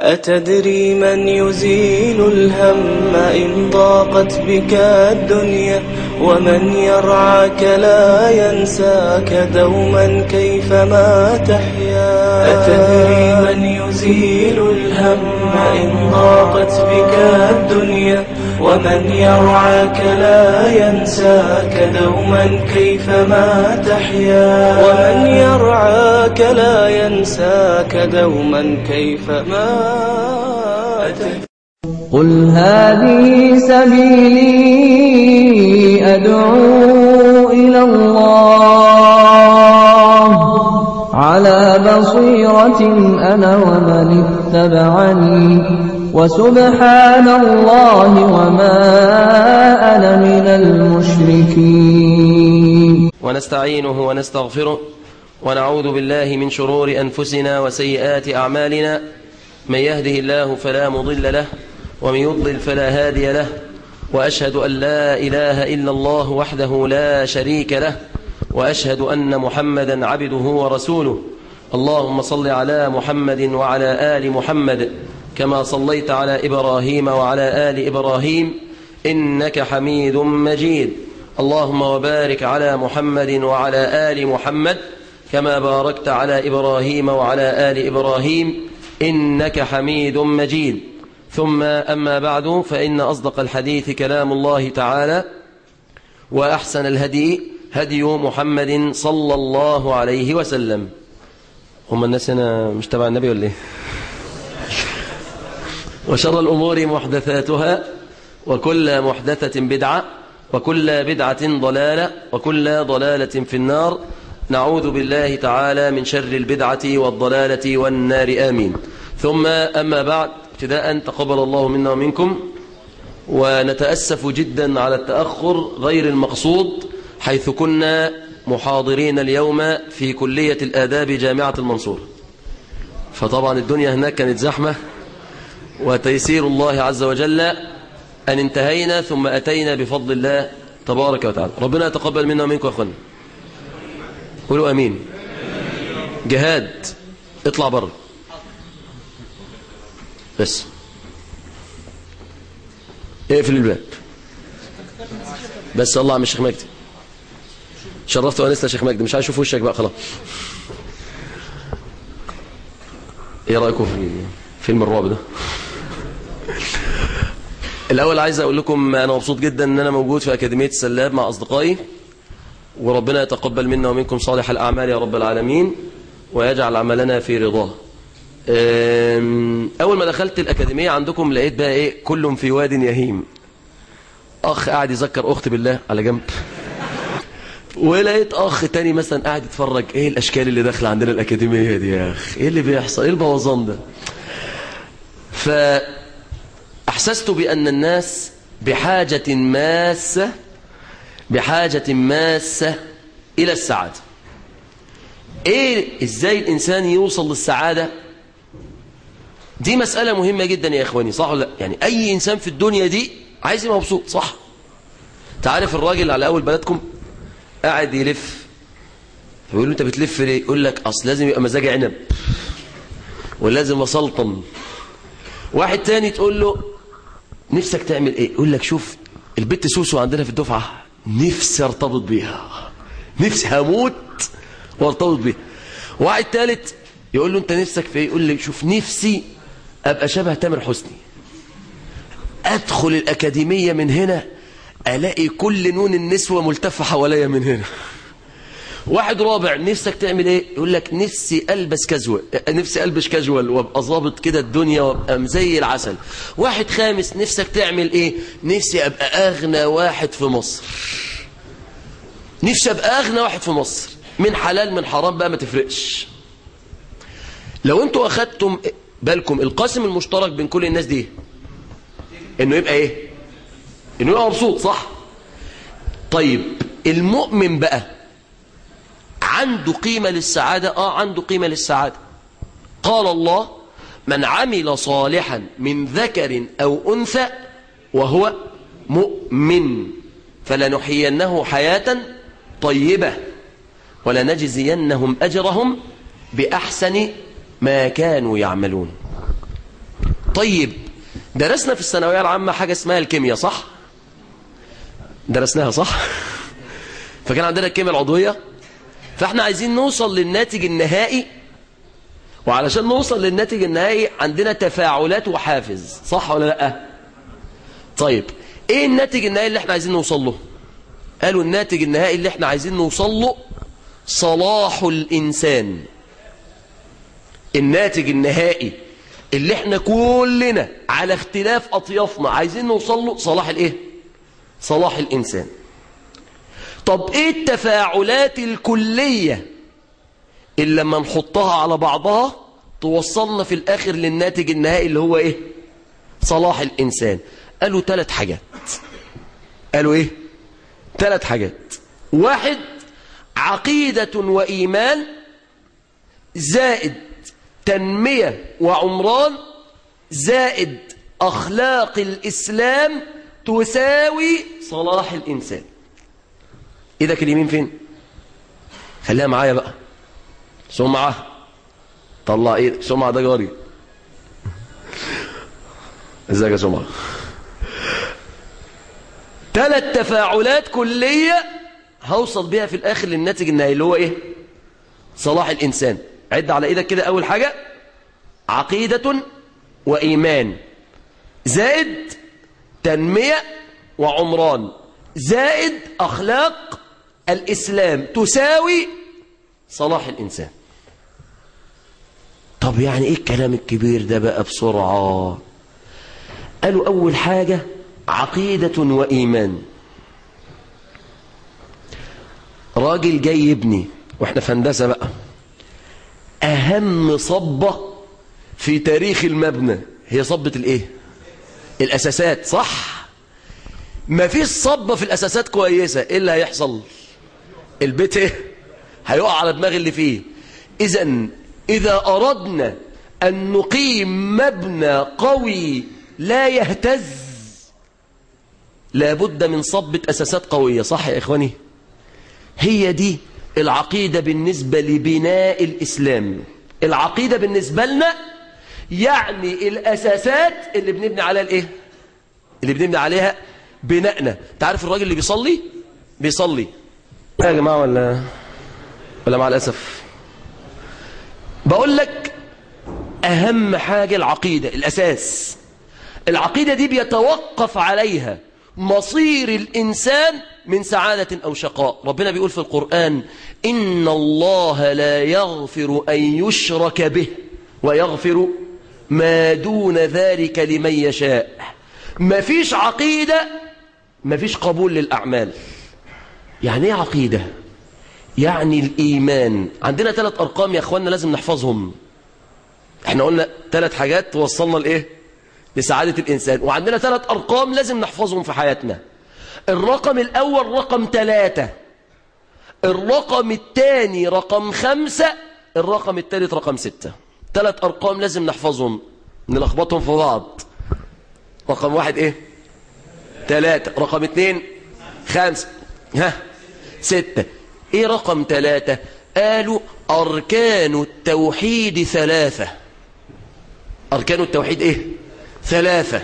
أتدري من يزيل الهم إن ضاقت بك الدنيا ومن يرعاك لا ينساك دوما كيفما تحيا أتدري من يزيل الهم إن ضاقت بك الدنيا ومن يرعاك لا ينساك دوما كيفما تحيا ومن يرعاك لا ينساك دوما كيفما تحيا قل هذه سبيلي أدعو إلى الله على بصيرة أنا ومن اتبعني وسبحان الله وما أنا من المشركين ونستعينه ونستغفره ونعوذ بالله من شرور أنفسنا وسيئات أعمالنا من يهده الله فلا مضل له ومن يضلل فلا هادي له وأشهد أن لا إله إلا الله وحده لا شريك له وأشهد أن محمدا عبده ورسوله اللهم صل على محمد وعلى آل محمد كما صليت على إبراهيم وعلى آل إبراهيم إنك حميد مجيد اللهم وبارك على محمد وعلى آل محمد كما باركت على إبراهيم وعلى آل إبراهيم إنك حميد مجيد ثم أما بعد فإن أصدق الحديث كلام الله تعالى وأحسن الهدي هدي محمد صلى الله عليه وسلم هم الناس هنا مش تبع النبي ولا ايه وشر الأمور محدثاتها وكل محدثة بدعة وكل بدعة ضلالة وكل ضلالة في النار نعوذ بالله تعالى من شر البدعة والضلالة والنار آمين ثم أما بعد ابتداء تقبل الله منا ومنكم ونتأسف جدا على التأخر غير المقصود حيث كنا محاضرين اليوم في كلية الآداب جامعة المنصور فطبعا الدنيا هناك كانت زحمة وتيسير الله عز وجل أن انتهينا ثم أتينا بفضل الله تبارك وتعالى ربنا يتقبل منا ومنكم يا أخوانا قولوا أمين جهاد اطلع بره بس اقفل الباب بس الله عم الشيخ مجدي شرفت وانسنا شيخ مجدي مش عايز اشوف وشك بقى خلاص ايه رايكم في فيلم الرعب ده الاول عايز اقول لكم انا مبسوط جدا ان انا موجود في اكاديميه السلاب مع اصدقائي وربنا يتقبل منا ومنكم صالح الاعمال يا رب العالمين ويجعل عملنا في رضاه اول ما دخلت الاكاديميه عندكم لقيت بقى ايه كل في واد يهيم اخ قاعد يذكر اخت بالله على جنب ولقيت اخ تاني مثلا قاعد يتفرج ايه الاشكال اللي داخله عندنا الاكاديميه دي يا اخ ايه اللي بيحصل ايه البوظان ده فاحسست بان الناس بحاجه ماسه بحاجه ماسه الى السعاده ايه ازاي الانسان يوصل للسعاده دي مسألة مهمة جدا يا إخواني صح ولا لا يعني أي إنسان في الدنيا دي عايز يبقى مبسوط صح تعرف الراجل على أول بلدكم قاعد يلف فيقول له أنت بتلف ليه يقول لك أصل لازم يبقى مزاجي عنب ولازم أسلطن واحد تاني تقول له نفسك تعمل إيه يقول لك شوف البت سوسو عندنا في الدفعة نفسي ارتبط بيها نفسي هموت وارتبط بيها واحد تالت يقول له انت نفسك في ايه يقول لي شوف نفسي ابقى شبه تامر حسني ادخل الاكاديميه من هنا الاقي كل نون النسوه ملتفه حواليا من هنا واحد رابع نفسك تعمل ايه يقول لك نفسي البس كاجوال نفسي البس كاجوال وابقى ظابط كده الدنيا وابقى زي العسل واحد خامس نفسك تعمل ايه نفسي ابقى اغنى واحد في مصر نفسي ابقى اغنى واحد في مصر من حلال من حرام بقى ما تفرقش لو انتوا اخدتم بالكم القاسم المشترك بين كل الناس دي انه يبقى ايه انه يبقى مبسوط صح طيب المؤمن بقى عنده قيمة للسعادة اه عنده قيمة للسعادة قال الله من عمل صالحا من ذكر او انثى وهو مؤمن فلنحيينه حياة طيبة ولنجزينهم أجرهم بأحسن ما كانوا يعملون طيب درسنا في الثانوية العامة حاجة اسمها الكيمياء صح درسناها صح فكان عندنا الكيمياء العضوية فاحنا عايزين نوصل للناتج النهائي وعلشان نوصل للناتج النهائي عندنا تفاعلات وحافز صح ولا لا طيب ايه الناتج النهائي اللي احنا عايزين نوصل له قالوا الناتج النهائي اللي احنا عايزين نوصل له صلاح الإنسان الناتج النهائي اللي احنا كلنا على اختلاف أطيافنا عايزين نوصل له صلاح الايه صلاح الإنسان طب ايه التفاعلات الكلية اللي لما نحطها على بعضها توصلنا في الآخر للناتج النهائي اللي هو ايه صلاح الإنسان قالوا ثلاث حاجات قالوا ايه ثلاث حاجات واحد عقيدة وإيمان زائد تنمية وعمران زائد أخلاق الإسلام تساوي صلاح الإنسان إيدك اليمين فين خليها معايا بقى سمعة طلع إيه سمعة ده جاري ازيك يا سمعة ثلاث تفاعلات كلية هوصل بيها في الآخر للناتج النهائي اللي هو إيه صلاح الإنسان عد على إيدك كده أول حاجة عقيدة وإيمان زائد تنمية وعمران زائد أخلاق الإسلام تساوي صلاح الإنسان طب يعني إيه الكلام الكبير ده بقى بسرعة قالوا أول حاجة عقيدة وإيمان راجل جاي يبني واحنا في هندسة بقى أهم صبة في تاريخ المبنى هي صبة الإيه الأساسات صح مفيش صبة في الأساسات كويسة إيه اللي هيحصل البيت إيه هيقع على دماغ اللي فيه إذا إذا أردنا أن نقيم مبنى قوي لا يهتز لابد من صبة أساسات قوية صح يا إخواني هي دي العقيدة بالنسبة لبناء الإسلام العقيدة بالنسبة لنا يعني الأساسات اللي بنبني عليها الإيه اللي بنبني عليها بنائنا تعرف الراجل اللي بيصلي بيصلي يا جماعة ولا ولا مع الأسف بقول لك أهم حاجة العقيدة الأساس العقيدة دي بيتوقف عليها مصير الإنسان من سعادة أو شقاء ربنا بيقول في القرآن إن الله لا يغفر أن يشرك به ويغفر ما دون ذلك لمن يشاء مفيش عقيدة مفيش قبول للأعمال يعني ايه عقيدة يعني الإيمان عندنا ثلاث أرقام يا أخوانا لازم نحفظهم احنا قلنا ثلاث حاجات توصلنا لإيه لسعادة الإنسان وعندنا ثلاث أرقام لازم نحفظهم في حياتنا الرقم الأول رقم ثلاثة الرقم الثاني رقم خمسة الرقم الثالث رقم ستة ثلاث أرقام لازم نحفظهم نلخبطهم في بعض رقم واحد إيه ثلاثة رقم اثنين خمسة ها ستة إيه رقم ثلاثة قالوا أركان التوحيد ثلاثة أركان التوحيد إيه ثلاثة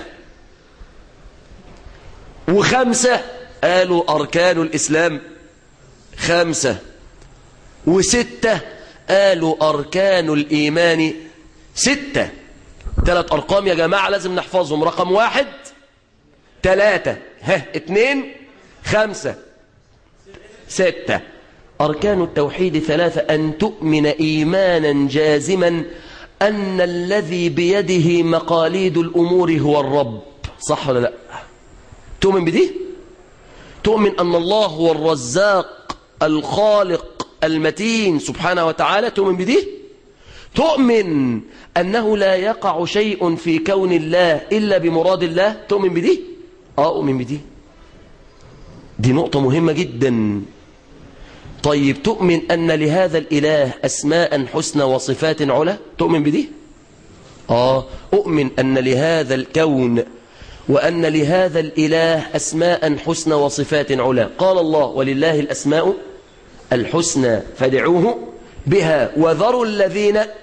وخمسة قالوا أركان الإسلام خمسة وستة قالوا أركان الإيمان ستة ثلاث أرقام يا جماعة لازم نحفظهم رقم واحد ثلاثة ها اتنين خمسة ستة أركان التوحيد ثلاثة أن تؤمن إيمانا جازما أن الذي بيده مقاليد الأمور هو الرب صح ولا لا تؤمن بدي تؤمن أن الله هو الرزاق الخالق المتين سبحانه وتعالى تؤمن بدي تؤمن أنه لا يقع شيء في كون الله إلا بمراد الله تؤمن بدي آه أؤمن بدي دي نقطة مهمة جدا طيب تؤمن أن لهذا الإله أسماء حسنى وصفات علا تؤمن بدي آه أؤمن أن لهذا الكون وأن لهذا الإله أسماء حسنى وصفات علا قال الله ولله الأسماء الحسنى فادعوه بها وذروا الذين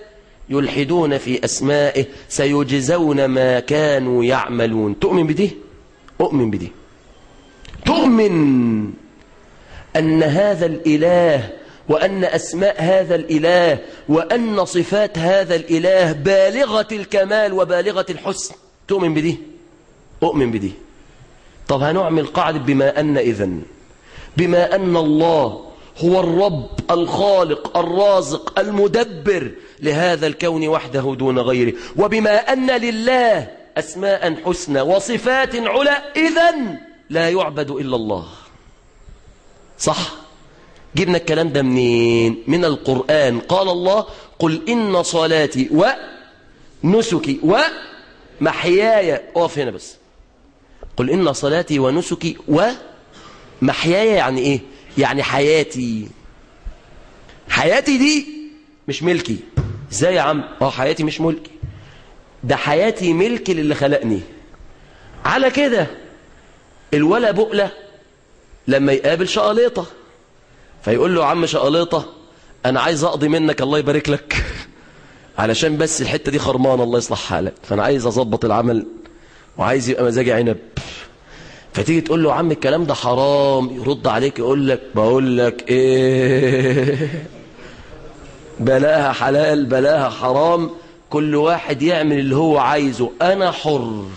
يلحدون في أسمائه سيجزون ما كانوا يعملون تؤمن بدي؟ أؤمن بدي تؤمن أن هذا الإله وأن أسماء هذا الإله وأن صفات هذا الإله بالغة الكمال وبالغة الحسن تؤمن بدي؟ أؤمن بدي طب هنعمل قاعدة بما أن إذن بما أن الله هو الرب الخالق الرازق المدبر لهذا الكون وحده دون غيره وبما أن لله أسماء حسنى وصفات علا إذن لا يعبد إلا الله صح جبنا الكلام ده منين من القرآن قال الله قل إن صلاتي ونسكي ومحياي اقف هنا بس قل إن صلاتي ونسكي ومحياي يعني إيه يعني حياتي حياتي دي مش ملكي ازاي يا عم اه حياتي مش ملكي ده حياتي ملكي للي خلقني على كده الولا بقلة لما يقابل شقليطة فيقول له يا عم شقليطة انا عايز اقضي منك الله يبارك لك علشان بس الحتة دي خرمانة الله يصلح حالك فانا عايز اظبط العمل وعايز يبقى مزاجي عنب فتيجي تقول له يا عم الكلام ده حرام يرد عليك يقول لك بقول لك ايه بلاها حلال بلاها حرام كل واحد يعمل اللي هو عايزه انا حر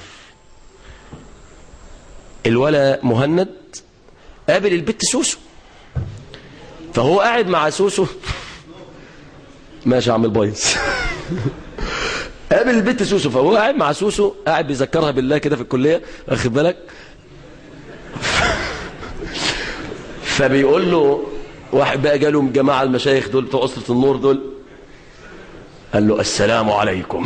الولا مهند قابل البت سوسو فهو قاعد مع سوسو ماشي يا عم البايظ قابل البت سوسو فهو قاعد مع سوسو قاعد بيذكرها بالله كده في الكليه واخد بالك فبيقول له واحد بقى جاله من جماعة المشايخ دول بتوع أسرة النور دول قال له السلام عليكم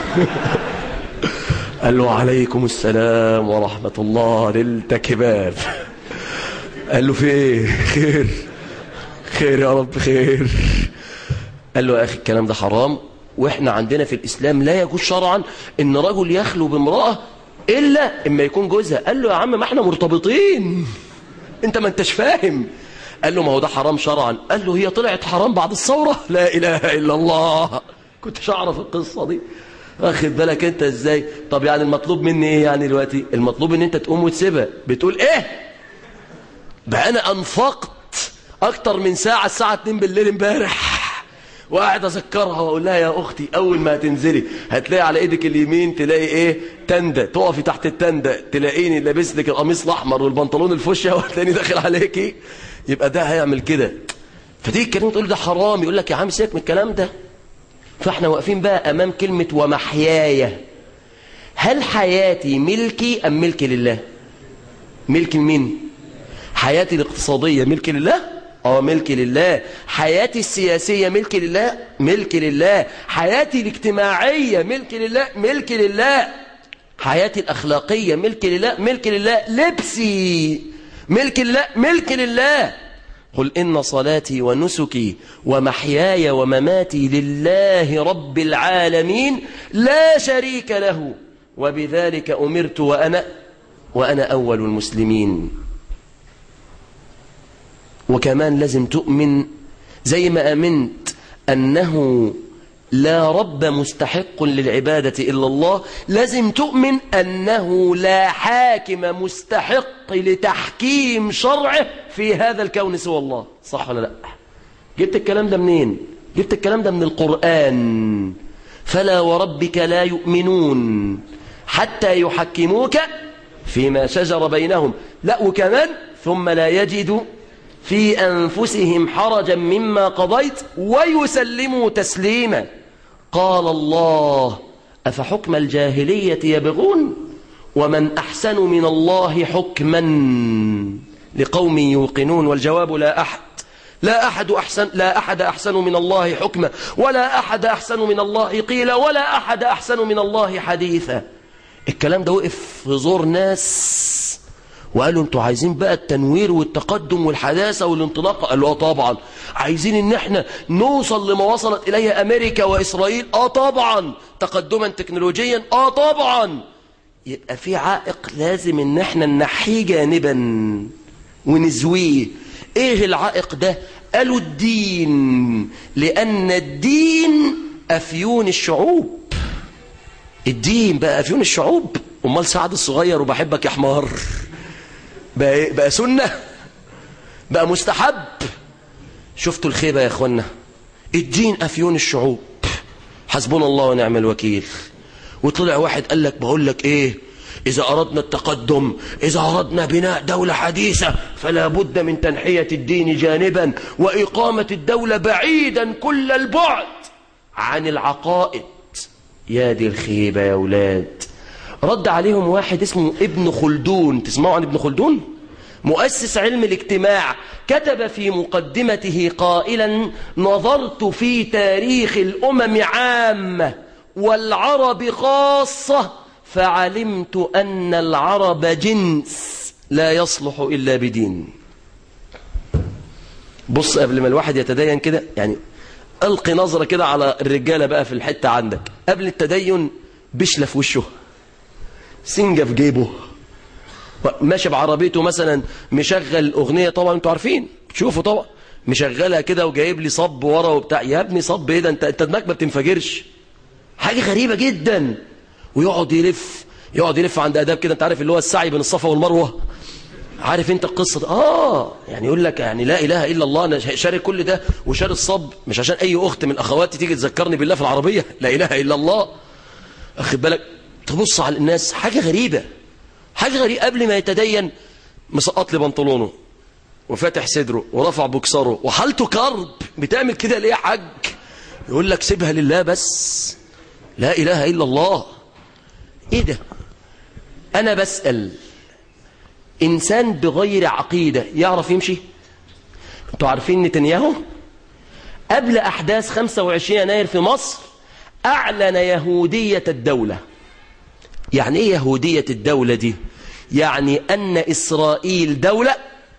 قال له عليكم السلام ورحمة الله للتكباب قال له في ايه خير خير يا رب خير قال له يا أخي الكلام ده حرام وإحنا عندنا في الإسلام لا يجوز شرعا إن رجل يخلو بامرأة إلا إما يكون جوزها قال له يا عم ما احنا مرتبطين انت ما انتش فاهم قال له ما هو ده حرام شرعا قال له هي طلعت حرام بعد الثورة لا إله إلا الله كنتش أعرف القصة دي واخد بالك انت ازاي طب يعني المطلوب مني ايه يعني دلوقتي المطلوب ان انت تقوم وتسيبها بتقول ايه بقى انا انفقت اكتر من ساعة الساعة 2 بالليل امبارح وقاعد اذكرها واقول لها يا اختي اول ما هتنزلي هتلاقي على ايدك اليمين تلاقي ايه تندة تقفي تحت التندة تلاقيني لابس لك القميص الاحمر والبنطلون الفوشيا وتلاقيني داخل عليكي يبقى ده هيعمل كده فتيجي الكلمه تقول ده حرام يقول لك يا عم سيبك من الكلام ده فاحنا واقفين بقى امام كلمه ومحياي هل حياتي ملكي ام ملك لله ملك لمين حياتي الاقتصاديه ملك لله اه ملك لله حياتي السياسية ملك لله ملك لله حياتي الاجتماعية ملك لله ملك لله حياتي الأخلاقية ملك لله ملك لله لبسي ملك لله ملك لله قل إن صلاتي ونسكي ومحياي ومماتي لله رب العالمين لا شريك له وبذلك أمرت وأنا وأنا أول المسلمين وكمان لازم تؤمن زي ما أمنت أنه لا رب مستحق للعبادة إلا الله لازم تؤمن أنه لا حاكم مستحق لتحكيم شرعه في هذا الكون سوى الله صح ولا لا جبت الكلام ده منين جبت الكلام ده من القرآن فلا وربك لا يؤمنون حتى يحكموك فيما شجر بينهم لا وكمان ثم لا يجدوا في أنفسهم حرجا مما قضيت ويسلموا تسليما قال الله أفحكم الجاهلية يبغون ومن أحسن من الله حكما لقوم يوقنون والجواب لا أحد لا أحد أحسن لا أحد أحسن من الله حكما ولا أحد أحسن من الله قيلا ولا أحد أحسن من الله حديثا الكلام ده وقف في زور ناس وقالوا انتوا عايزين بقى التنوير والتقدم والحداثة والانطلاق قالوا اه طبعا عايزين ان احنا نوصل لما وصلت اليه امريكا واسرائيل اه طبعا تقدما تكنولوجيا اه طبعا يبقى في عائق لازم ان احنا نحيه جانبا ونزويه ايه العائق ده قالوا الدين لان الدين أفيون الشعوب الدين بقى أفيون الشعوب أمال سعد الصغير وبحبك يا حمار بقى, إيه؟ بقى سنة بقى مستحب شفتوا الخيبة يا اخوانا الدين أفيون الشعوب حسبنا الله ونعم الوكيل وطلع واحد قال لك بقول لك ايه إذا أردنا التقدم إذا أردنا بناء دولة حديثة فلا بد من تنحية الدين جانبا وإقامة الدولة بعيدا كل البعد عن العقائد يا دي الخيبة يا أولاد رد عليهم واحد اسمه ابن خلدون تسمعوا عن ابن خلدون؟ مؤسس علم الاجتماع كتب في مقدمته قائلا نظرت في تاريخ الأمم عامة والعرب خاصة فعلمت أن العرب جنس لا يصلح إلا بدين بص قبل ما الواحد يتدين كده يعني ألقي نظرة كده على الرجالة بقى في الحتة عندك قبل التدين بشلة في وشه سنجة في جيبه ماشي بعربيته مثلا مشغل أغنية طبعا انتوا عارفين تشوفوا طبعا مشغلها كده وجايب لي صب ورا وبتاع يا ابني صب ايه ده انت انت دماغك ما بتنفجرش حاجة غريبة جدا ويقعد يلف يقعد يلف عند اداب كده انت عارف اللي هو السعي بين الصفا والمروه عارف انت القصه دي اه يعني يقول لك يعني لا اله الا الله انا شارك كل ده وشاري الصب مش عشان اي اخت من اخواتي تيجي تذكرني بالله في العربيه لا اله الا الله اخد بالك تبص على الناس حاجه غريبه حاجه غريبه قبل ما يتدين مسقط لي بنطلونه وفاتح صدره ورفع بكسره وحالته كرب بتعمل كده ليه يا حاج يقول لك سيبها لله بس لا اله الا الله ايه ده انا بسأل انسان بغير عقيدة يعرف يمشي انتوا عارفين نتنياهو قبل احداث 25 يناير في مصر اعلن يهودية الدولة يعني ايه يهودية الدولة دي يعني ان اسرائيل دولة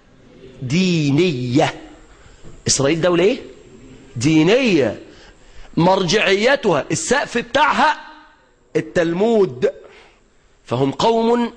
دينية اسرائيل دولة ايه دينية مرجعيتها السقف بتاعها التلمود فهم قوم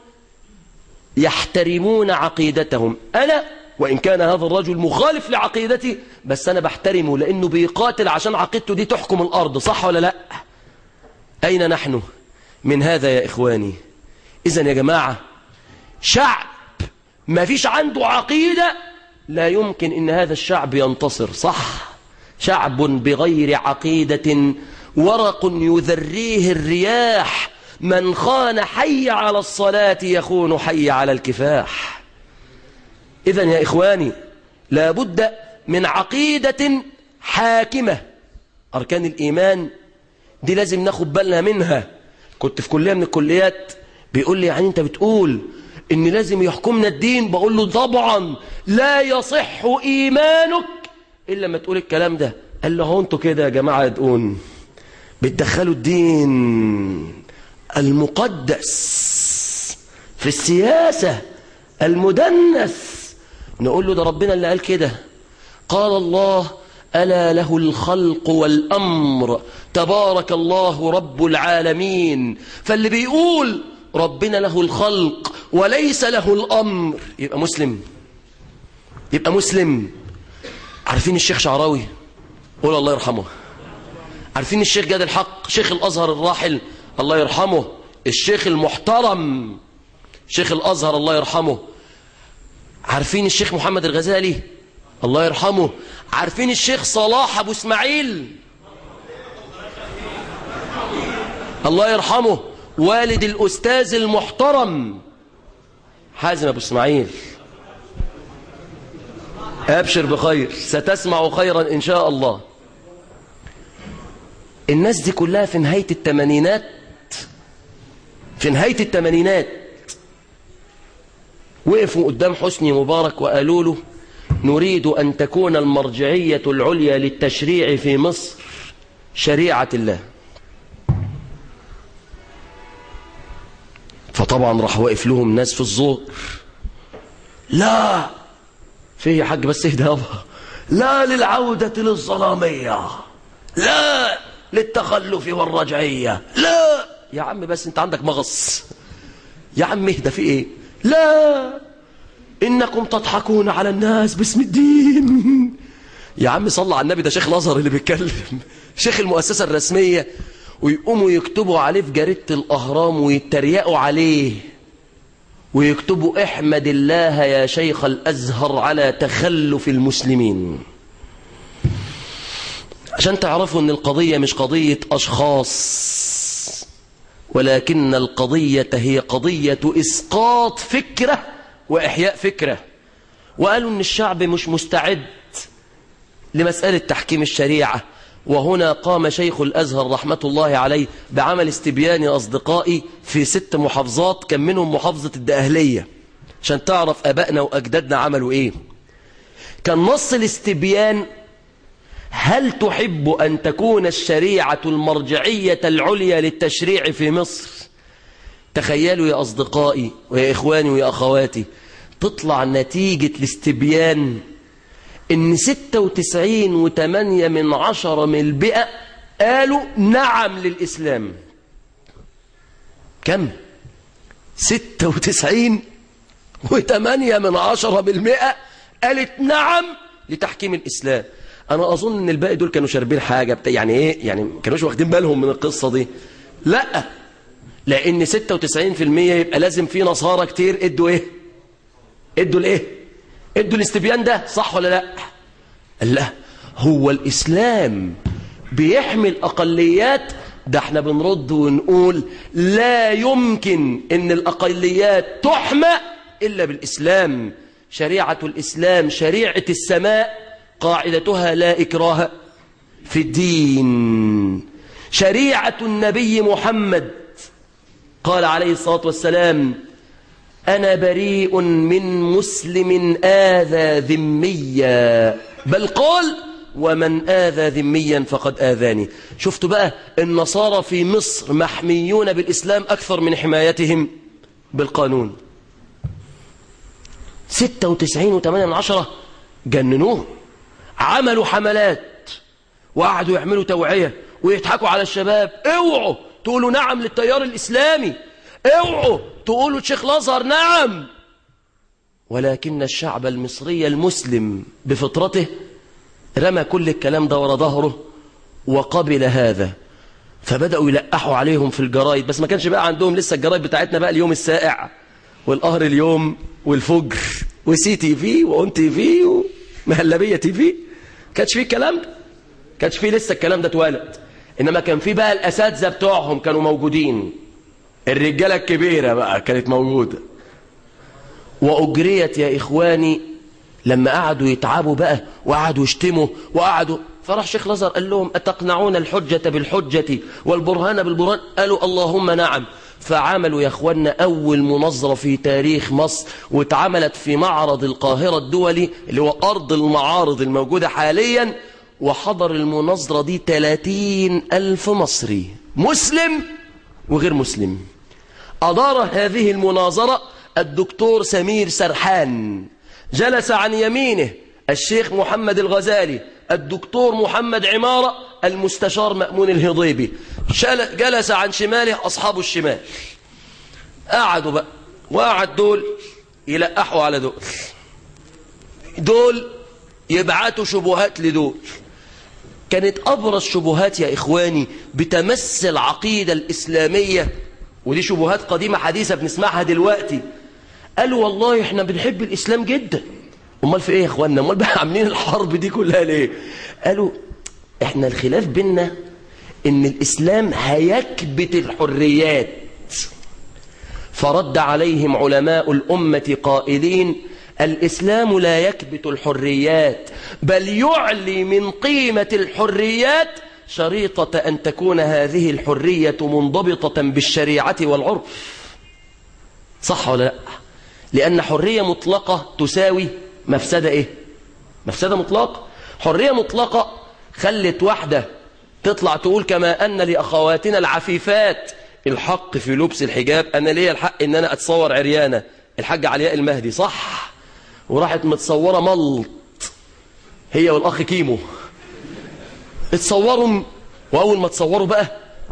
يحترمون عقيدتهم أنا وإن كان هذا الرجل مخالف لعقيدتي بس أنا بحترمه لأنه بيقاتل عشان عقيدته دي تحكم الأرض صح ولا لا أين نحن من هذا يا إخواني إذن يا جماعة شعب ما فيش عنده عقيدة لا يمكن إن هذا الشعب ينتصر صح شعب بغير عقيدة ورق يذريه الرياح من خان حي على الصلاة يخون حي على الكفاح إذا يا إخواني لابد من عقيدة حاكمة أركان الإيمان دي لازم ناخد بالنا منها كنت في كلية من الكليات بيقول لي يعني أنت بتقول إن لازم يحكمنا الدين بقول له طبعا لا يصح إيمانك إلا ما تقول الكلام ده قال له هو أنتوا كده يا جماعة يدقون بتدخلوا الدين المقدس في السياسة المدنس نقول له ده ربنا اللي قال كده قال الله ألا له الخلق والأمر تبارك الله رب العالمين فاللي بيقول ربنا له الخلق وليس له الأمر يبقى مسلم يبقى مسلم عارفين الشيخ شعراوي قول الله يرحمه عارفين الشيخ جاد الحق شيخ الأزهر الراحل الله يرحمه الشيخ المحترم شيخ الأزهر الله يرحمه عارفين الشيخ محمد الغزالي الله يرحمه عارفين الشيخ صلاح أبو اسماعيل الله يرحمه والد الأستاذ المحترم حازم أبو اسماعيل أبشر بخير ستسمع خيرا إن شاء الله الناس دي كلها في نهاية التمانينات في نهاية التمانينات وقفوا قدام حسني مبارك وقالوا له نريد أن تكون المرجعية العليا للتشريع في مصر شريعة الله فطبعا راح واقف لهم ناس في الزور لا في يا حاج بس اهدى يابا لا للعودة للظلامية لا للتخلف والرجعية لا يا عم بس انت عندك مغص يا عم اهدى في ايه لا انكم تضحكون على الناس باسم الدين يا عم صلى على النبي ده شيخ الازهر اللي بيتكلم شيخ المؤسسة الرسمية ويقوموا يكتبوا عليه في جريدة الأهرام ويتريقوا عليه ويكتبوا احمد الله يا شيخ الأزهر على تخلف المسلمين عشان تعرفوا ان القضية مش قضية أشخاص ولكن القضية هي قضية إسقاط فكرة وإحياء فكرة وقالوا ان الشعب مش مستعد لمسألة تحكيم الشريعة وهنا قام شيخ الأزهر رحمة الله عليه بعمل استبيان أصدقائي في ست محافظات كان منهم محافظة الدقهلية عشان تعرف أبائنا وأجدادنا عملوا إيه كان نص الاستبيان هل تحب أن تكون الشريعة المرجعية العليا للتشريع في مصر تخيلوا يا أصدقائي ويا إخواني ويا أخواتي تطلع نتيجة الاستبيان ان ستة وتسعين وتمانية من عشرة من البيئة قالوا نعم للإسلام كم ستة وتسعين وتمانية من عشرة بالمئة قالت نعم لتحكيم الإسلام أنا أظن أن الباقي دول كانوا شاربين حاجة بتا... يعني إيه يعني كانوش واخدين بالهم من القصة دي لا لأن 96% يبقى لازم في نصارى كتير ادوا إيه ادوا الإيه ادوا الاستبيان ده صح ولا لا قال لا هو الإسلام بيحمي الأقليات ده احنا بنرد ونقول لا يمكن ان الأقليات تحمى إلا بالإسلام شريعة الإسلام شريعة السماء قاعدتها لا إكراه في الدين شريعة النبي محمد قال عليه الصلاة والسلام أنا بريء من مسلم آذى ذميا بل قال ومن آذى ذميا فقد آذاني شفتوا بقى النصارى في مصر محميون بالإسلام أكثر من حمايتهم بالقانون ستة وتسعين وثمانية من عشرة جننوه عملوا حملات وقعدوا يعملوا توعية ويضحكوا على الشباب اوعوا تقولوا نعم للتيار الإسلامي اوعوا تقولوا الشيخ الازهر نعم ولكن الشعب المصري المسلم بفطرته رمى كل الكلام ده ورا ظهره وقبل هذا فبدأوا يلقحوا عليهم في الجرايد بس ما كانش بقى عندهم لسه الجرايد بتاعتنا بقى اليوم السائع والقهر اليوم والفجر وسي تي في وأون تي في ومهلبية تي في كانش فيه الكلام ده كانش فيه لسه الكلام ده اتولد إنما كان فيه بقى الأساتذة بتوعهم كانوا موجودين الرجالة الكبيرة بقى كانت موجودة وأجريت يا إخواني لما قعدوا يتعبوا بقى وقعدوا يشتموا وقعدوا فراح شيخ لازر قال لهم أتقنعون الحجة بالحجة والبرهان بالبرهان قالوا اللهم نعم فعملوا يا اخوانا أول مناظرة في تاريخ مصر واتعملت في معرض القاهرة الدولي اللي هو أرض المعارض الموجودة حاليا وحضر المناظرة دي 30 ألف مصري مسلم وغير مسلم أدار هذه المناظرة الدكتور سمير سرحان جلس عن يمينه الشيخ محمد الغزالي الدكتور محمد عمارة المستشار مأمون الهضيبي جلس عن شماله أصحاب الشمال قعدوا بقى وقعد دول يلقحوا على دول دول يبعتوا شبهات لدول كانت أبرز شبهات يا إخواني بتمس العقيدة الإسلامية ودي شبهات قديمة حديثة بنسمعها دلوقتي قالوا والله احنا بنحب الإسلام جدا امال في ايه يا اخوانا امال بقى عاملين الحرب دي كلها ليه قالوا احنا الخلاف بينا ان الاسلام هيكبت الحريات فرد عليهم علماء الامه قائلين الاسلام لا يكبت الحريات بل يعلي من قيمه الحريات شريطه ان تكون هذه الحريه منضبطه بالشريعه والعرف صح ولا لا لان حريه مطلقه تساوي مفسدة ايه مفسدة مطلقة حرية مطلقة خلت واحدة تطلع تقول كما أن لأخواتنا العفيفات الحق في لبس الحجاب أنا ليا الحق أن أنا أتصور عريانة الحاج علياء المهدي صح وراحت متصورة ملط هي والأخ كيمو اتصوروا وأول ما تصوروا بقى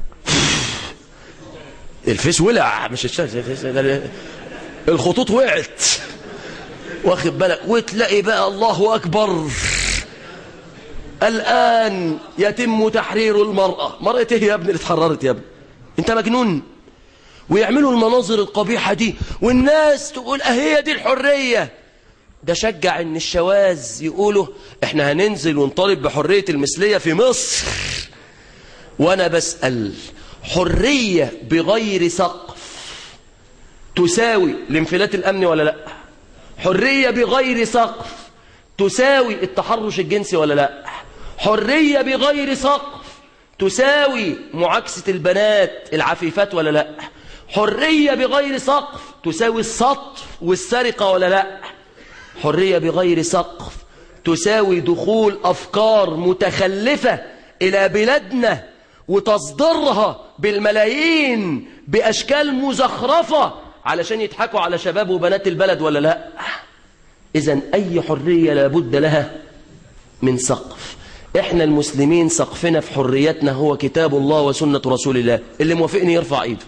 الفيس ولع مش الشاشة الخطوط وقعت واخد بالك وتلاقي بقى الله أكبر الآن يتم تحرير المرأة مرأة ايه يا ابني اللي اتحررت يا ابني انت مجنون ويعملوا المناظر القبيحة دي والناس تقول اهي دي الحرية ده شجع ان الشواذ يقولوا احنا هننزل ونطالب بحرية المثلية في مصر وانا بسأل حرية بغير سقف تساوي الانفلات الامني ولا لا حرية بغير سقف تساوي التحرش الجنسي ولا لا حرية بغير سقف تساوي معاكسة البنات العفيفات ولا لا حرية بغير سقف تساوي السطر والسرقة ولا لا حرية بغير سقف تساوي دخول أفكار متخلفة إلى بلادنا وتصدرها بالملايين بأشكال مزخرفة علشان يضحكوا على شباب وبنات البلد ولا لا إذا أي حرية لابد لها من سقف إحنا المسلمين سقفنا في حريتنا هو كتاب الله وسنة رسول الله اللي موافقني يرفع إيده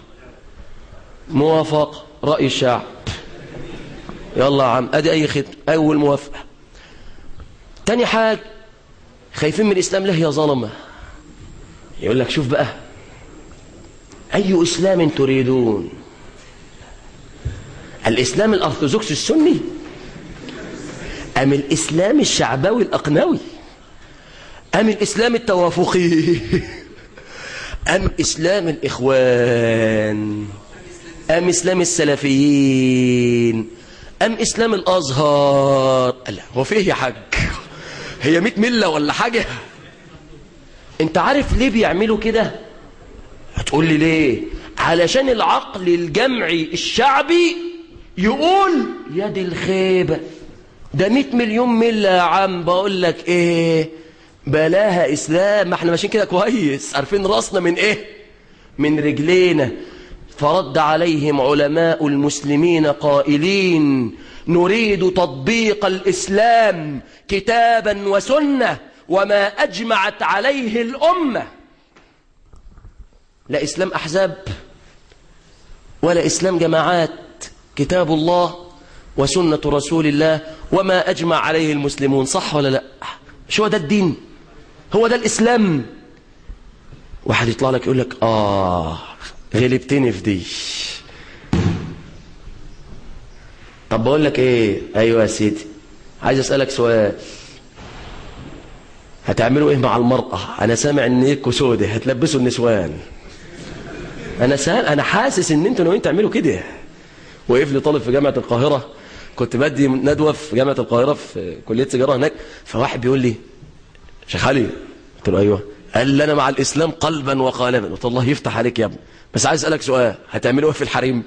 موافق رأي الشعب يلا يا عم أدي أي خدمة أول موافقة تاني حاجة خايفين من الإسلام له يا ظلمة يقول لك شوف بقى أي إسلام تريدون الإسلام الأرثوذكس السني أم الإسلام الشعبوي الأقنوي أم الإسلام التوافقي أم إسلام الإخوان أم إسلام السلفيين أم إسلام الأزهر لا هو فيه يا حاج هي مئة ملة ولا حاجة انت عارف ليه بيعملوا كده هتقول لي ليه علشان العقل الجمعي الشعبي يقول يا دي الخيبة ده 100 مليون ملة يا عم بقول لك ايه بلاها اسلام ما احنا ماشيين كده كويس عارفين راسنا من ايه من رجلينا فرد عليهم علماء المسلمين قائلين نريد تطبيق الإسلام كتابا وسنة وما أجمعت عليه الأمة لا إسلام أحزاب ولا إسلام جماعات كتاب الله وسنة رسول الله وما أجمع عليه المسلمون صح ولا لا شو ده الدين هو ده الإسلام واحد يطلع لك يقول لك آه غلبتني في دي طب بقول لك ايه ايوه يا سيدي عايز اسالك سؤال هتعملوا ايه مع المرأة انا سامع ان ايدكوا سودة هتلبسوا النسوان انا سأل انا حاسس ان انتوا ناويين تعملوا كده وقف لي طالب في جامعة القاهرة كنت بدي ندوة في جامعة القاهرة في كلية تجارة هناك فواحد بيقول لي شيخ علي قلت له ايوه قال لي انا مع الاسلام قلبا وقالبا قلت الله يفتح عليك يا ابني بس عايز اسالك سؤال هتعملوا ايه في الحريم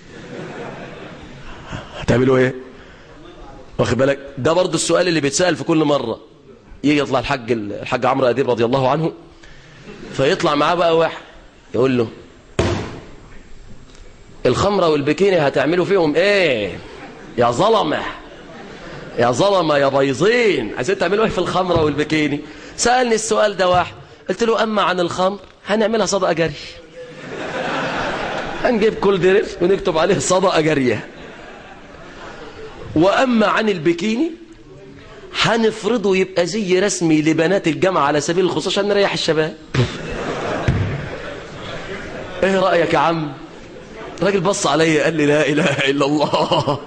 هتعملوا ايه واخد بالك ده برضه السؤال اللي بيتسال في كل مره يجي يطلع الحاج الحاج عمرو اديب رضي الله عنه فيطلع معاه بقى واحد يقول له الخمره والبكيني هتعملوا فيهم ايه يا ظلمه يا ظلمه يا بيضين عايزين تعملوا ايه في الخمره والبكيني سالني السؤال ده واحد قلت له اما عن الخمر هنعملها صدقه جري هنجيب كل درس ونكتب عليه صدقه جاريه واما عن البكيني هنفرضه يبقى زي رسمي لبنات الجامعه على سبيل الخصوص عشان نريح الشباب ايه رايك يا عم الراجل بص عليا قال لي لا اله الا الله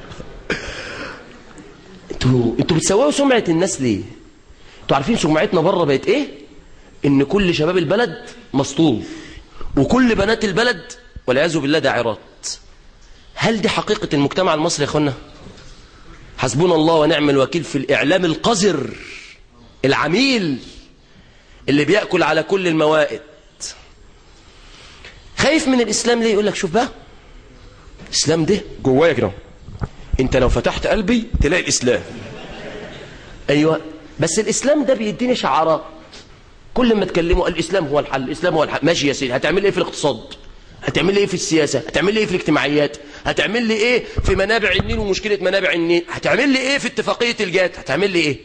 انتوا انتوا بتسووا سمعه الناس ليه انتوا عارفين سمعتنا بره بقت ايه ان كل شباب البلد مسطول وكل بنات البلد والعياذ بالله داعرات هل دي حقيقة المجتمع المصري يا اخوانا حسبنا الله ونعم الوكيل في الإعلام القذر العميل اللي بيأكل على كل الموائد خايف من الإسلام ليه يقول لك شوف بقى الإسلام ده جوايا كده انت لو فتحت قلبي تلاقي الإسلام أيوة بس الإسلام ده بيديني شعارات كل ما تكلموا الإسلام هو الحل الإسلام هو الحل ماشي يا سيدي هتعمل ايه في الاقتصاد هتعمل لي ايه في السياسة هتعمل لي ايه في الاجتماعيات هتعمل لي ايه في منابع النيل ومشكلة منابع النيل هتعمل لي ايه في اتفاقية الجات هتعمل لي ايه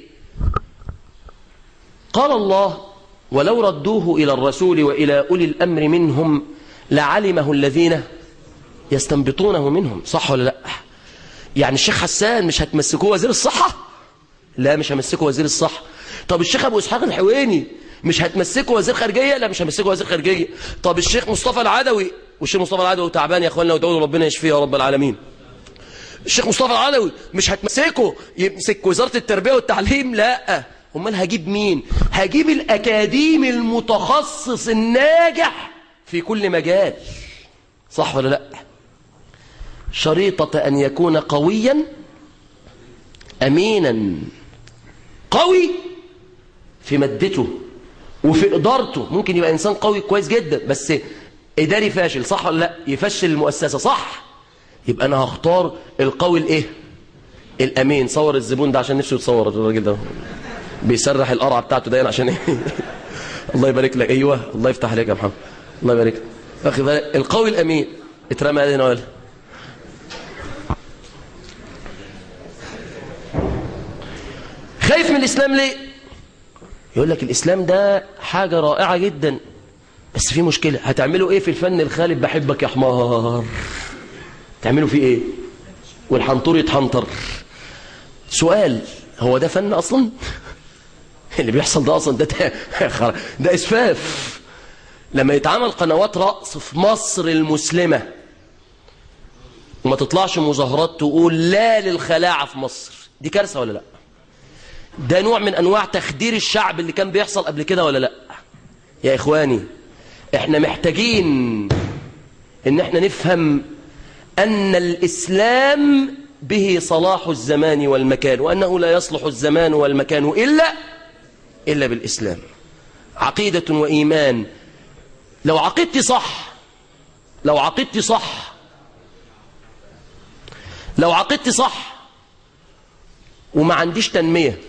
قال الله ولو ردوه إلى الرسول وإلى أولي الأمر منهم لعلمه الذين يستنبطونه منهم صح ولا لا يعني الشيخ حسان مش هتمسكوه وزير الصحة لا مش همسكه وزير الصحة طب الشيخ ابو اسحاق الحويني مش هتمسكه وزير خارجيه لا مش همسكه وزير خارجيه طب الشيخ مصطفى العدوي والشيخ مصطفى العدوي تعبان يا اخوانا ودعوا له ربنا يشفيه يا رب العالمين الشيخ مصطفى العدوي مش هتمسكه يمسك وزاره التربيه والتعليم لا امال هجيب مين هجيب الاكاديمي المتخصص الناجح في كل مجال صح ولا لا شريطة أن يكون قويا أمينا قوي في مادته وفي إدارته ممكن يبقى إنسان قوي كويس جدا بس إداري فاشل صح ولا لا يفشل المؤسسة صح يبقى أنا هختار القوي الإيه الأمين صور الزبون ده عشان نفسه يتصور الراجل ده بيسرح القرعة بتاعته دايما عشان إيه الله يبارك لك أيوه الله يفتح عليك يا محمد الله يبارك لك أخي بالك القوي الأمين اترمى هنا ولا خايف من الإسلام ليه يقول لك الإسلام ده حاجة رائعة جدا بس في مشكلة هتعملوا ايه في الفن الخالد بحبك يا حمار تعملوا فيه ايه والحنطور يتحنطر سؤال هو ده فن اصلا اللي بيحصل ده اصلا ده ده, ده اسفاف لما يتعمل قنوات رقص في مصر المسلمة وما تطلعش مظاهرات تقول لا للخلاعة في مصر دي كارثة ولا لا ده نوع من انواع تخدير الشعب اللي كان بيحصل قبل كده ولا لا يا اخواني احنا محتاجين ان احنا نفهم ان الاسلام به صلاح الزمان والمكان وانه لا يصلح الزمان والمكان الا الا بالاسلام عقيدة وايمان لو عقيدتي صح لو عقيدتي صح لو عقيدتي صح وما عنديش تنمية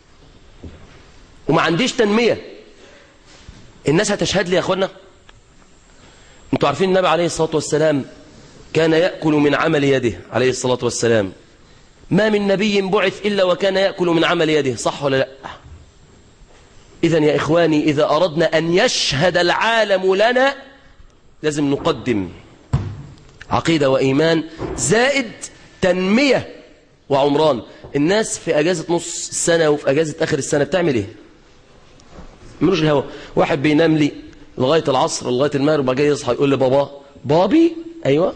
وما عنديش تنمية الناس هتشهد لي يا أخوانا انتوا عارفين النبي عليه الصلاة والسلام كان يأكل من عمل يده عليه الصلاة والسلام ما من نبي بعث إلا وكان يأكل من عمل يده صح ولا لا إذا يا إخواني إذا أردنا أن يشهد العالم لنا لازم نقدم عقيدة وإيمان زائد تنمية وعمران الناس في أجازة نص السنة وفي أجازة آخر السنة بتعمل إيه ملوش الهوا واحد بينام لي لغاية العصر لغاية المغرب بعد جاي يصحى يقول لي بابا بابي أيوة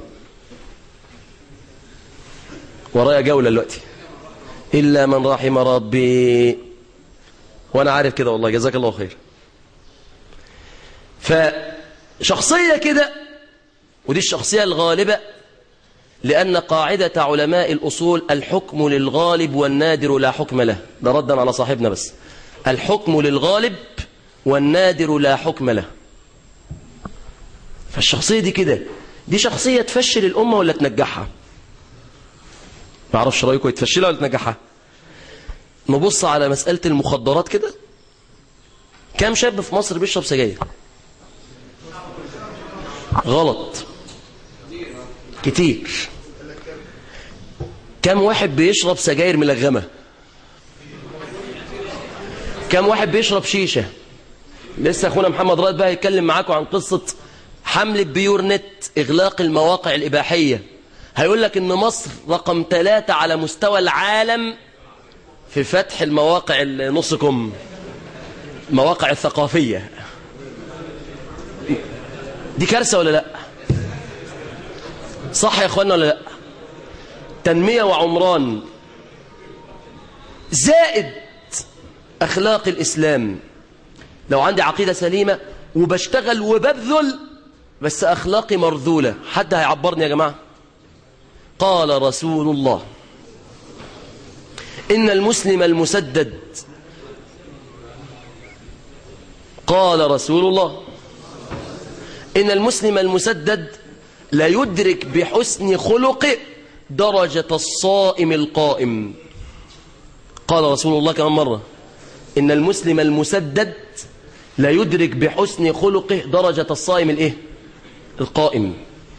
ورايا جولة دلوقتي إلا من رحم ربي وأنا عارف كده والله جزاك الله خير فشخصية كده ودي الشخصية الغالبة لأن قاعدة علماء الأصول الحكم للغالب والنادر لا حكم له ده ردا على صاحبنا بس الحكم للغالب والنادر لا حكم له فالشخصية دي كده دي شخصية تفشل الأمة ولا تنجحها ما اعرفش رأيكم تفشلها ولا تنجحها نبص على مسألة المخدرات كده كم شاب في مصر بيشرب سجاير غلط كتير كم واحد بيشرب سجاير ملغمة كم واحد بيشرب شيشة لسه أخونا محمد رائد بقى يتكلم معاكم عن قصة حملة بيور نت إغلاق المواقع الإباحية هيقول لك إن مصر رقم ثلاثة على مستوى العالم في فتح المواقع نصكم المواقع الثقافية دي كارثة ولا لا صح يا اخوانا ولا لا تنمية وعمران زائد أخلاق الإسلام لو عندي عقيدة سليمة وبشتغل وببذل بس أخلاقي مرذولة حد هيعبرني يا جماعة قال رسول الله إن المسلم المسدد قال رسول الله إن المسلم المسدد لا يدرك بحسن خلقه درجة الصائم القائم قال رسول الله كمان مرة إن المسلم المسدد لا يدرك بحسن خلقه درجة الصائم الإيه؟ القائم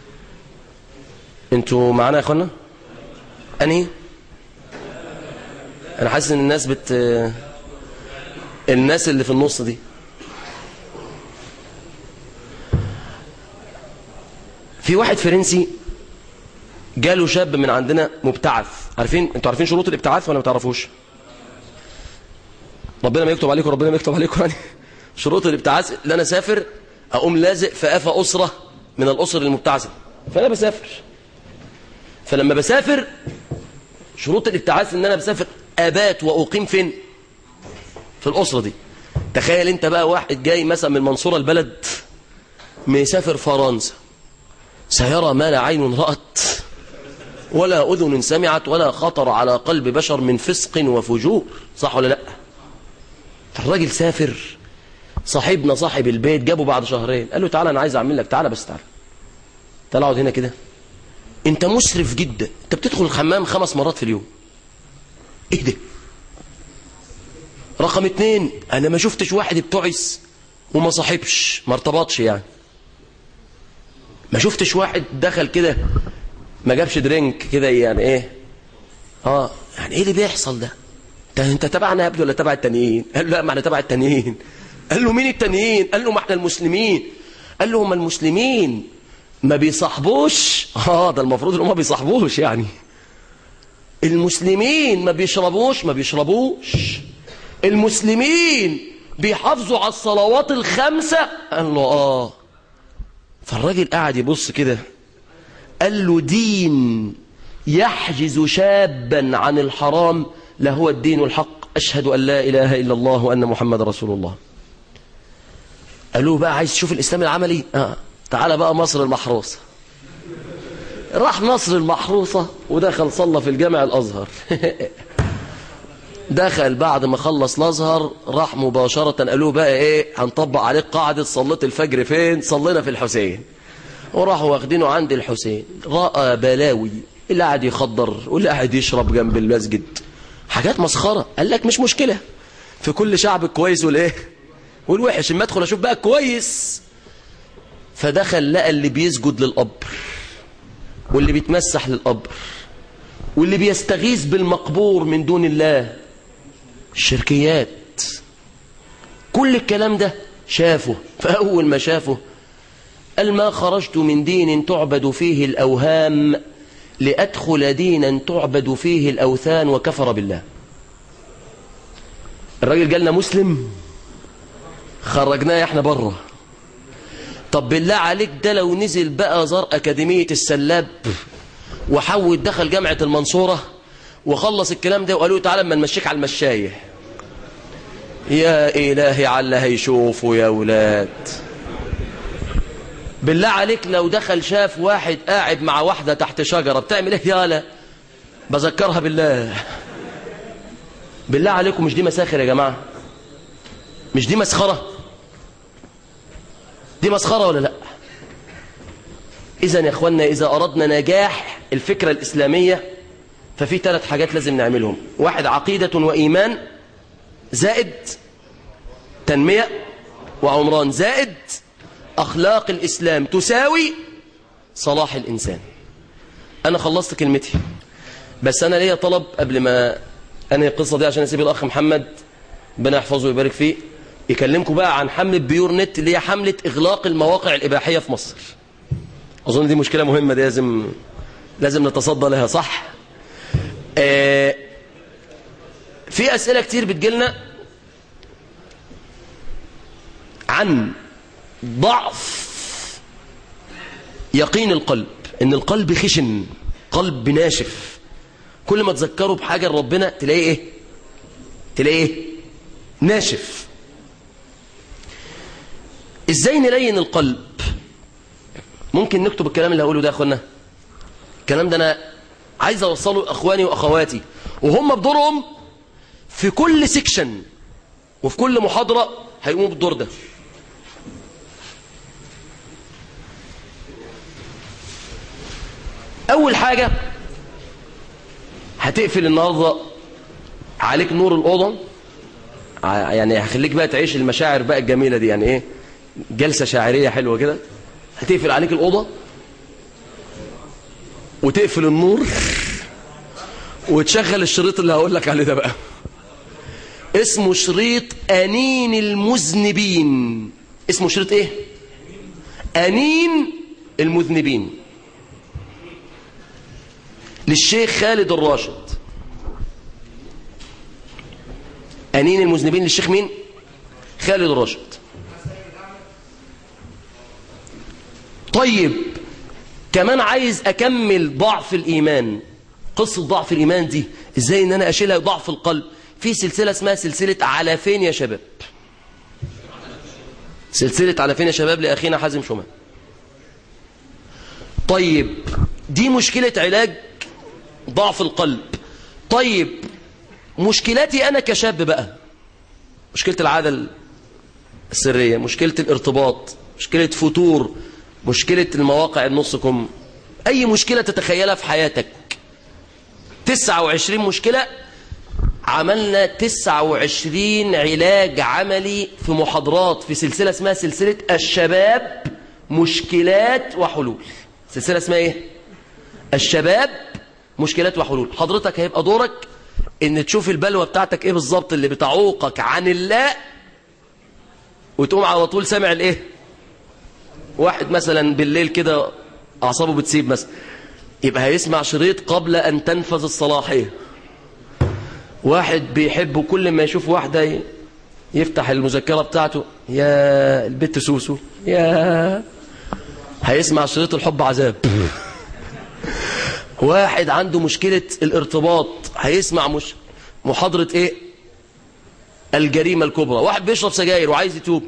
انتوا معانا يا اخوانا انهي انا حاسس ان الناس بت الناس اللي في النص دي في واحد فرنسي جاله شاب من عندنا مبتعث عارفين انتوا عارفين شروط الابتعاث ولا ما تعرفوش ربنا ما يكتب عليكم ربنا ما يكتب عليكم يعني شروط الابتعاث ان انا اسافر اقوم لازق في قفا اسره من الاسر المبتعثه فانا بسافر فلما بسافر شروط الابتعاث ان انا بسافر ابات واقيم فين في الاسره دي تخيل انت بقى واحد جاي مثلا من المنصوره البلد مسافر فرنسا سيرى ما لا عين رأت ولا أذن سمعت ولا خطر على قلب بشر من فسق وفجور صح ولا لا الراجل سافر صاحبنا صاحب البيت جابه بعد شهرين قال له تعالى انا عايز اعمل لك تعالى بس تعالى تعالى اقعد هنا كده انت مسرف جدا انت بتدخل الحمام خمس مرات في اليوم ايه ده رقم اتنين انا ما شفتش واحد ابتعث وما صاحبش ما ارتبطش يعني ما شفتش واحد دخل كده ما جابش درينك كده يعني ايه اه يعني ايه اللي بيحصل ده انت انت تبعنا يا ابني ولا تبع التانيين قال له لا ما احنا تبع التانيين قال له مين التانيين قال له ما احنا المسلمين قال له هم المسلمين ما بيصاحبوش اه ده المفروض ان هم ما بيصاحبوش يعني المسلمين ما بيشربوش ما بيشربوش المسلمين بيحافظوا على الصلوات الخمسة قال له اه فالراجل قاعد يبص كده قال له دين يحجز شابا عن الحرام لهو الدين الحق أشهد أن لا إله إلا الله وأن محمد رسول الله قالوا بقى عايز تشوف الإسلام العملي آه. تعال بقى مصر المحروسة راح مصر المحروسة ودخل صلى في الجامع الأزهر دخل بعد ما خلص الازهر راح مباشرة قالوا بقى ايه هنطبق عليك قاعدة صليت الفجر فين صلينا في الحسين وراحوا واخدينه عند الحسين رأى بلاوي اللي قاعد يخضر واللي قاعد يشرب جنب المسجد حاجات مسخرة قال لك مش مشكلة في كل شعب كويس والايه والوحش اما ادخل اشوف بقى كويس فدخل لقى اللي بيسجد للقبر واللي بيتمسح للقبر واللي بيستغيث بالمقبور من دون الله الشركيات كل الكلام ده شافه فأول ما شافه قال ما خرجت من دين تعبد فيه الأوهام لأدخل دينا تعبد فيه الأوثان وكفر بالله الراجل جالنا مسلم خرجناه احنا بره طب بالله عليك ده لو نزل بقى زار أكاديمية السلاب وحول دخل جامعة المنصورة وخلص الكلام ده وقالوا تعالى اما نمشيك على المشاية يا إلهي على هيشوفوا يا ولاد بالله عليك لو دخل شاف واحد قاعد مع واحدة تحت شجرة بتعمل ايه يالا بذكرها بالله بالله عليكم مش دي مساخر يا جماعة مش دي مسخرة دي مسخرة ولا لا إذا يا أخوانا إذا أردنا نجاح الفكرة الإسلامية ففي ثلاث حاجات لازم نعملهم واحد عقيدة وإيمان زائد تنمية وعمران زائد أخلاق الإسلام تساوي صلاح الإنسان أنا خلصت كلمتي بس أنا ليا طلب قبل ما أنا القصة دي عشان أسيب الأخ محمد ربنا يحفظه ويبارك فيه يكلمكم بقى عن حملة بيور نت اللي هي حملة إغلاق المواقع الإباحية في مصر أظن دي مشكلة مهمة دي لازم لازم نتصدى لها صح آه في أسئلة كتير بتجيلنا عن ضعف يقين القلب ان القلب خشن قلب ناشف كل ما تذكره بحاجة ربنا تلاقيه ايه تلاقيه ايه ناشف ازاي نلين القلب ممكن نكتب الكلام اللي هقوله ده يا اخوانا الكلام ده انا عايز اوصله اخواني واخواتي وهم بدورهم في كل سيكشن وفي كل محاضرة هيقوموا بالدور ده أول حاجة هتقفل النهاردة عليك نور الأوضة يعني هخليك بقى تعيش المشاعر بقى الجميلة دي يعني إيه جلسة شاعرية حلوة كده هتقفل عليك الأوضة وتقفل النور وتشغل الشريط اللي هقول لك عليه ده بقى اسمه شريط أنين المذنبين اسمه شريط ايه أنين المذنبين للشيخ خالد الراشد أنين المذنبين للشيخ مين خالد الراشد طيب كمان عايز أكمل ضعف الإيمان قصة ضعف الإيمان دي إزاي إن أنا أشيلها ضعف القلب في سلسلة اسمها سلسلة على فين يا شباب سلسلة على فين يا شباب لأخينا حازم شومان طيب دي مشكلة علاج ضعف القلب طيب مشكلتي أنا كشاب بقى مشكلة العادة السرية مشكلة الارتباط مشكلة فتور مشكلة المواقع النصكم أي مشكلة تتخيلها في حياتك 29 مشكلة عملنا 29 علاج عملي في محاضرات في سلسلة اسمها سلسلة الشباب مشكلات وحلول سلسلة اسمها ايه الشباب مشكلات وحلول حضرتك هيبقى دورك ان تشوف البلوى بتاعتك ايه بالظبط اللي بتعوقك عن الله وتقوم على طول سامع الايه واحد مثلا بالليل كده اعصابه بتسيب مثلا يبقى هيسمع شريط قبل ان تنفذ الصلاحيه واحد بيحب كل ما يشوف واحده يفتح المذكره بتاعته يا البت سوسو يا هيسمع شريط الحب عذاب واحد عنده مشكلة الارتباط هيسمع مش محاضرة ايه الجريمة الكبرى واحد بيشرب سجاير وعايز يتوب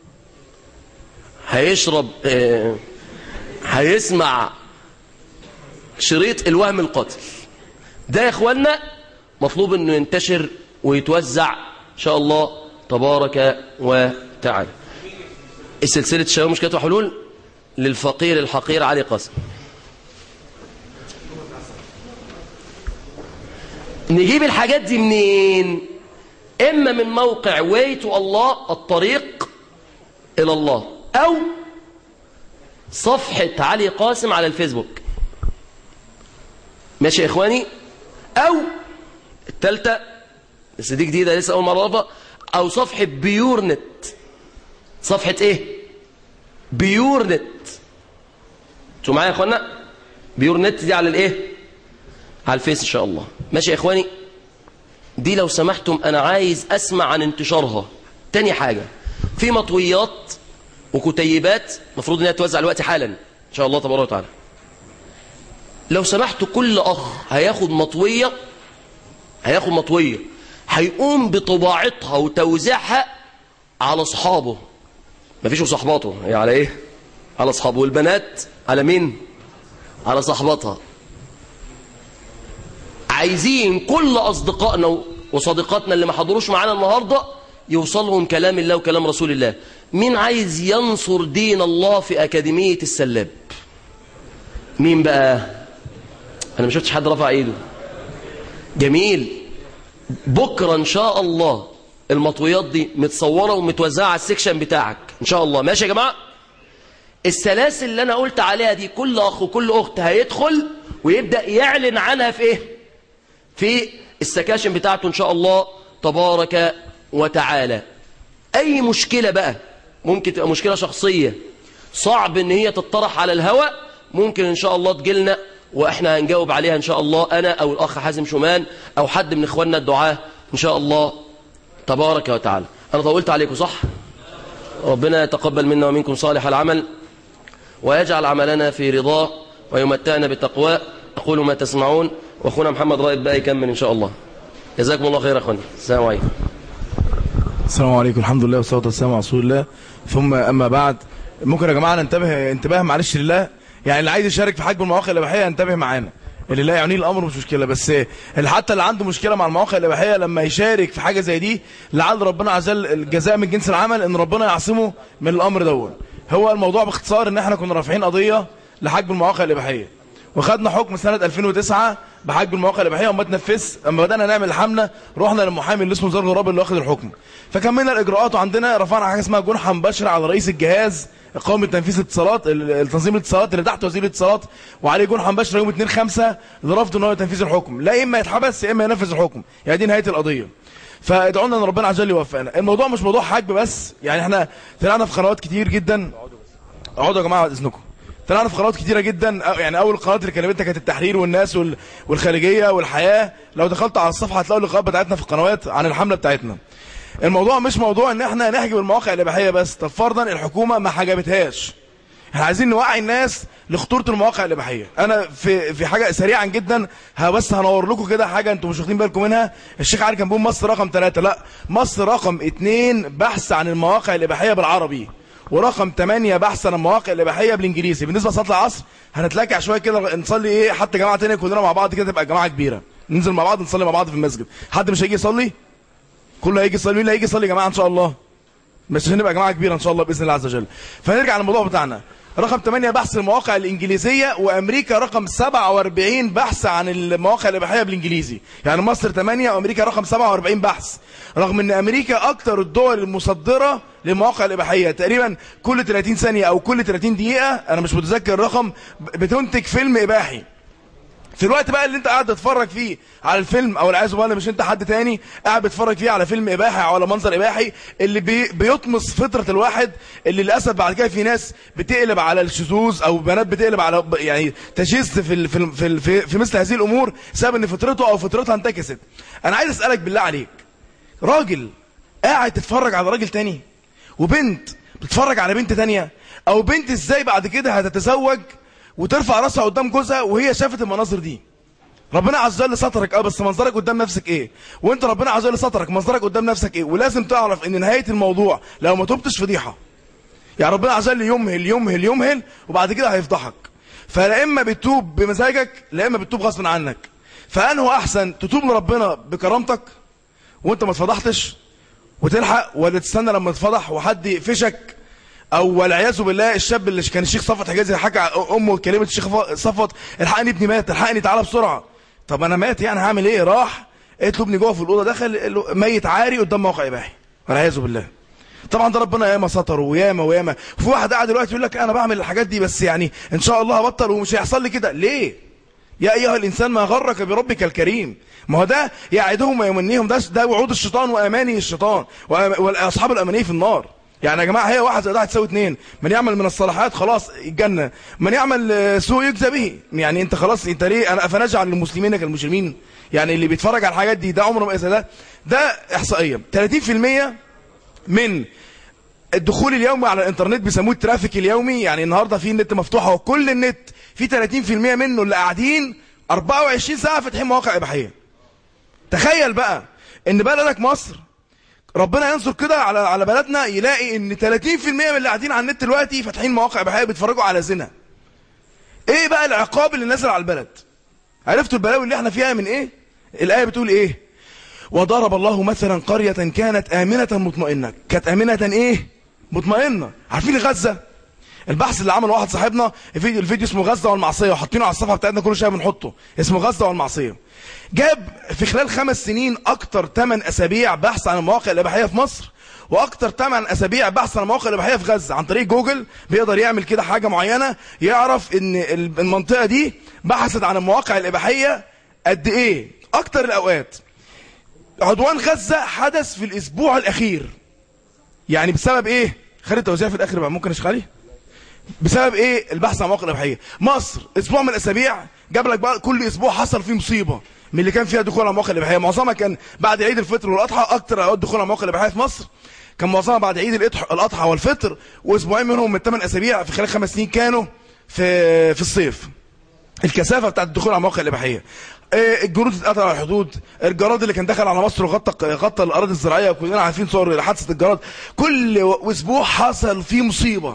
هيشرب اه هيسمع شريط الوهم القاتل ده يا اخوانا مطلوب انه ينتشر ويتوزع ان شاء الله تبارك وتعالى السلسلة الشباب مشكلات وحلول للفقير الحقير علي قاسم نجيب الحاجات دي منين إما من موقع ويت الله الطريق إلى الله أو صفحة علي قاسم على الفيسبوك ماشي يا إخواني أو التالتة بس دي جديدة لسه أول مرة أعرفها أو صفحة بيور نت صفحة إيه بيور نت انتوا معايا يا إخوانا بيور نت دي على الإيه على الفيس إن شاء الله ماشي يا إخواني دي لو سمحتم أنا عايز أسمع عن انتشارها تاني حاجة في مطويات وكتيبات مفروض أنها توزع الوقت حالا إن شاء الله تبارك وتعالى لو سمحت كل أخ هياخد مطوية هياخد مطوية هيقوم بطباعتها وتوزيعها على أصحابه مفيش صحباته هي على إيه على أصحابه والبنات على مين على صحباتها عايزين كل أصدقائنا وصديقاتنا اللي ما حضروش معانا النهاردة يوصلهم كلام الله وكلام رسول الله مين عايز ينصر دين الله في أكاديمية السلاب مين بقى أنا ما شفتش حد رفع ايده جميل بكرة إن شاء الله المطويات دي متصورة ومتوزعة على السكشن بتاعك إن شاء الله ماشي يا جماعة السلاسل اللي أنا قلت عليها دي كل أخ وكل أخت هيدخل ويبدأ يعلن عنها في إيه في السكاشن بتاعته إن شاء الله تبارك وتعالى أي مشكلة بقى ممكن تبقى مشكلة شخصية صعب إن هي تطرح على الهواء ممكن إن شاء الله تجيلنا وإحنا هنجاوب عليها إن شاء الله أنا أو الأخ حازم شومان أو حد من إخواننا الدعاة إن شاء الله تبارك وتعالى أنا طولت عليكم صح؟ ربنا يتقبل منا ومنكم صالح العمل ويجعل عملنا في رضاه ويمتعنا بتقواه أقول ما تسمعون وأخونا محمد رائد بقى يكمل إن شاء الله جزاكم الله خير أخواني السلام عليكم السلام عليكم الحمد لله والصلاه والسلام على رسول الله ثم اما بعد ممكن يا جماعه ننتبه انتباه معلش لله يعني اللي عايز يشارك في حجم المواقع الاباحيه ينتبه معانا اللي لا يعنيه الامر مش مشكله بس اللي حتى اللي عنده مشكله مع المواقع الاباحيه لما يشارك في حاجه زي دي لعل ربنا عز وجل الجزاء من جنس العمل ان ربنا يعصمه من الامر دون هو الموضوع باختصار ان احنا كنا رافعين قضيه لحجم المواقع الاباحيه وخدنا حكم سنة 2009 بحجم المواقع الإباحية وما تنفذ اما بدأنا نعمل الحملة رحنا للمحامي اللي اسمه زار غراب اللي واخد الحكم فكملنا الإجراءات وعندنا رفعنا حاجة اسمها جنحة مباشرة على رئيس الجهاز إقامة تنفيذ الاتصالات التنظيم الاتصالات اللي تحت وزير الاتصالات وعليه جنحة مباشرة يوم 2 5 لرفض ان هو تنفيذ الحكم لا إما يتحبس يا إما ينفذ الحكم يعني دي نهاية القضية فادعوا لنا ان ربنا عز وجل يوفقنا الموضوع مش موضوع حجم بس يعني احنا طلعنا في قنوات كتير جدا اقعدوا يا جماعه بعد اذنكم طلعنا في قنوات كتيره جدا أو- يعني اول القنوات اللي كلمتنا كانت التحرير والناس وال- والخارجيه والحياه لو دخلت على الصفحه هتلاقوا اللقاءات بتاعتنا في القنوات عن الحمله بتاعتنا الموضوع مش موضوع ان احنا نحجب المواقع الاباحيه بس طب فرضا الحكومه ما حجبتهاش احنا عايزين نوعي الناس لخطوره المواقع الاباحيه انا في في حاجه سريعا جدا ها بس هنور لكم كده حاجه انتم مش واخدين بالكم منها الشيخ علي كان بيقول مصر رقم ثلاثة لا مصر رقم اتنين بحث عن المواقع الاباحيه بالعربي ورقم 8 بحث عن المواقع الاباحيه بالانجليزي بالنسبه لصلاه العصر هنتلاقى شويه كده نصلي ايه حتى جماعه تانية كلنا مع بعض كده تبقى جماعه كبيره ننزل مع بعض نصلي مع بعض في المسجد حد مش هيجي يصلي كله هيجي يصلي مين اللي هيجي يصلي يا جماعه ان شاء الله بس عشان نبقى جماعه كبيره ان شاء الله باذن الله عز وجل فنرجع للموضوع بتاعنا رقم 8 بحث المواقع الانجليزيه وامريكا رقم 47 بحث عن المواقع الاباحيه بالانجليزي يعني مصر 8 وامريكا رقم 47 بحث رغم ان امريكا اكتر الدول المصدره للمواقع الاباحيه تقريبا كل 30 ثانيه او كل 30 دقيقه انا مش متذكر الرقم بتنتج فيلم اباحي في الوقت بقى اللي انت قاعد تتفرج فيه على الفيلم او العياذ بالله مش انت حد تاني قاعد بتتفرج فيه على فيلم اباحي او على منظر اباحي اللي بي بيطمس فطره الواحد اللي للاسف بعد كده في ناس بتقلب على الشذوذ او بنات بتقلب على ب- يعني تشيست في ال في ال في, ال في, في مثل هذه الامور بسبب ان فطرته او فطرتها انتكست انا عايز اسالك بالله عليك راجل قاعد تتفرج على راجل تاني وبنت بتتفرج على بنت تانية او بنت ازاي بعد كده هتتزوج وترفع راسها قدام جوزها وهي شافت المناظر دي ربنا عز وجل سترك اه بس منظرك قدام نفسك ايه وانت ربنا عز وجل سترك منظرك قدام نفسك ايه ولازم تعرف ان نهايه الموضوع لو ما تبتش فضيحه يعني ربنا عز وجل يمهل يمهل يمهل وبعد كده هيفضحك فلا اما بتتوب بمزاجك لا اما بتتوب غصب عنك فانه احسن تتوب لربنا بكرامتك وانت ما اتفضحتش وتلحق ولا تستنى لما تتفضح وحد يقفشك او والعياذ بالله الشاب اللي كان الشيخ صفت حجازي حكى عن امه كلمه الشيخ ف- صفت الحقني ابني مات الحقني تعالى بسرعه طب انا مات يعني هعمل ايه راح قالت له ابني جوه في الاوضه دخل قال له ميت عاري قدام موقع اباحي والعياذ بالله طبعا ده ربنا ياما ستره وياما وياما في واحد قاعد دلوقتي يقول لك انا بعمل الحاجات دي بس يعني ان شاء الله هبطل ومش هيحصل لي كده ليه يا ايها الانسان ما غرك بربك الكريم ما هو ده يعدهم ويمنيهم ده ده وعود الشيطان واماني الشيطان وأم- واصحاب الاماني في النار يعني يا جماعه هي واحد زائد واحد تساوي اثنين من يعمل من الصالحات خلاص الجنه من يعمل آه، سوء يجزى به يعني انت خلاص انت ليه انا افنجعل المسلمين كالمجرمين يعني اللي بيتفرج على الحاجات دي ده عمره ما يقيسها ده ده احصائيه 30% من الدخول اليومي على الانترنت بيسموه الترافيك اليومي يعني النهارده في النت مفتوحه وكل النت في 30% منه اللي قاعدين 24 ساعه فاتحين مواقع اباحيه تخيل بقى ان بلدك مصر ربنا ينصر كده على على بلدنا يلاقي ان 30% من اللي قاعدين على النت دلوقتي فاتحين مواقع اباحيه بيتفرجوا على زنا ايه بقى العقاب اللي نازل على البلد عرفتوا البلاوي اللي احنا فيها من ايه الايه بتقول ايه وضرب الله مثلا قرية كانت آمنة مطمئنة كانت آمنة ايه مطمئنة عارفين غزة البحث اللي عمله واحد صاحبنا الفيديو, الفيديو اسمه غزة والمعصية وحاطينه على الصفحة بتاعتنا كل شوية بنحطه اسمه غزة والمعصية جاب في خلال خمس سنين اكتر 8 اسابيع بحث عن المواقع الاباحية في مصر واكتر 8 اسابيع بحث عن المواقع الاباحية في غزة عن طريق جوجل بيقدر يعمل كده حاجة معينة يعرف ان المنطقة دي بحثت عن المواقع الاباحية قد ايه اكتر الاوقات عدوان غزة حدث في الاسبوع الاخير يعني بسبب ايه خلي التوزيع في الاخر بقى ممكن اشغالي بسبب ايه البحث عن المواقع الاباحيه مصر اسبوع من الاسابيع جاب لك بقى كل اسبوع حصل فيه مصيبه من اللي كان فيها دخول على المواقع الاباحيه معظمها كان بعد عيد الفطر والاضحى اكتر اوقات دخول على المواقع الاباحيه في مصر كان معظمها بعد عيد الإضح- الاضحى والفطر واسبوعين منهم من الثمان اسابيع في خلال خمس سنين كانوا في في الصيف الكثافه بتاعت الدخول على المواقع الاباحيه آه، الجنود اتقتلوا على الحدود الجراد اللي كان دخل على مصر وغطى غطى الاراضي الزراعيه وكلنا عارفين صور حادثه الجراد كل و- اسبوع حصل فيه مصيبه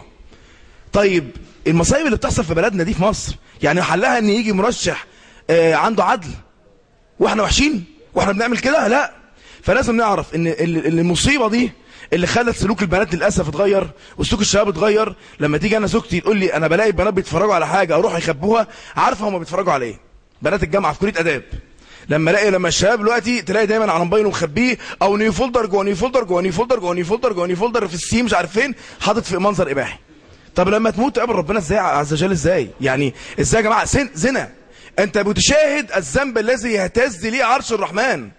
طيب المصايب اللي بتحصل في بلدنا دي في مصر يعني حلها ان يجي مرشح آه، عنده عدل واحنا وحشين واحنا بنعمل كده لا فلازم نعرف ان ال- ال- المصيبه دي اللي خلت سلوك البنات للاسف اتغير وسلوك الشباب اتغير لما تيجي انا زوجتي تقول لي انا بلاقي البنات بيتفرجوا على حاجه اروح يخبوها عارفه هم بيتفرجوا على ايه بنات الجامعه في كليه اداب لما الاقي لما الشباب دلوقتي تلاقي دايما على موبايله مخبيه او نيو فولدر جوه نيو فولدر جوه نيو فولدر جوه نيو فولدر جوه نيو فولدر في السي مش عارف فين حاطط في منظر اباحي طب لما تموت تقابل ربنا ازاي عز وجل ازاي يعني ازاي يا جماعه سن زنا انت بتشاهد الذنب الذي يهتز ليه عرش الرحمن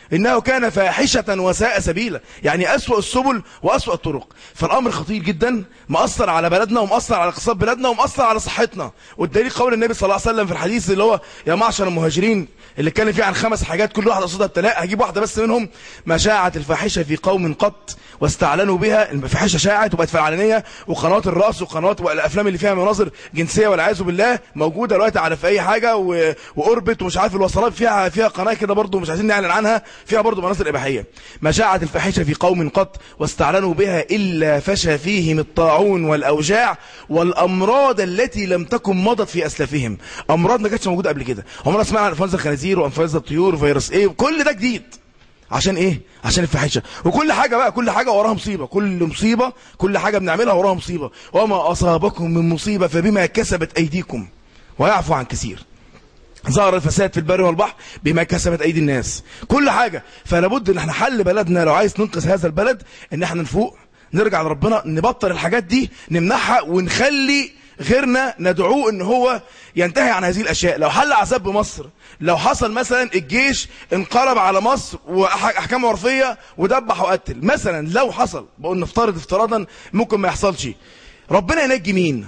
إنه كان فاحشة وساء سبيلا يعني أسوأ السبل وأسوأ الطرق فالأمر خطير جدا مأثر على بلدنا ومأثر على اقتصاد بلدنا ومأثر على صحتنا والدليل قول النبي صلى الله عليه وسلم في الحديث اللي هو يا معشر المهاجرين اللي اتكلم فيه عن خمس حاجات كل واحدة قصادها ابتلاء هجيب واحدة بس منهم ما شاعت الفاحشة في قوم قط واستعلنوا بها الفاحشة شاعت وبقت في العلنية وقنوات الرأس وقنوات والأفلام اللي فيها مناظر جنسية والعياذ بالله موجودة دلوقتي على في أي حاجة و... وأوربت ومش عارف الوصلات فيها فيها قناة كده برضه مش عايزين نعلن عنها فيها برضه مناظر إباحية ما شاعت الفاحشة في قوم قط واستعلنوا بها إلا فشى فيهم الطاعون والأوجاع والأمراض التي لم تكن مضت في أسلافهم أمراض ما كانتش موجودة قبل كده عمرنا سمعنا عن انفلونزا الخنازير وانفلونزا الطيور وفيروس ايه كل ده جديد عشان ايه عشان الفاحشه وكل حاجه بقى كل حاجه وراها مصيبه كل مصيبه كل حاجه بنعملها وراها مصيبه وما اصابكم من مصيبه فبما كسبت ايديكم ويعفو عن كثير ظهر الفساد في البر والبحر بما كسبت ايدي الناس كل حاجه فلا بد ان احنا حل بلدنا لو عايز ننقذ هذا البلد ان احنا نفوق نرجع لربنا نبطل الحاجات دي نمنعها ونخلي غيرنا ندعوه ان هو ينتهي عن هذه الاشياء لو حل عذاب بمصر لو حصل مثلا الجيش انقلب على مصر واحكام عرفيه ودبح وقتل مثلا لو حصل بقول نفترض افتراضا ممكن ما يحصلش ربنا ينجي مين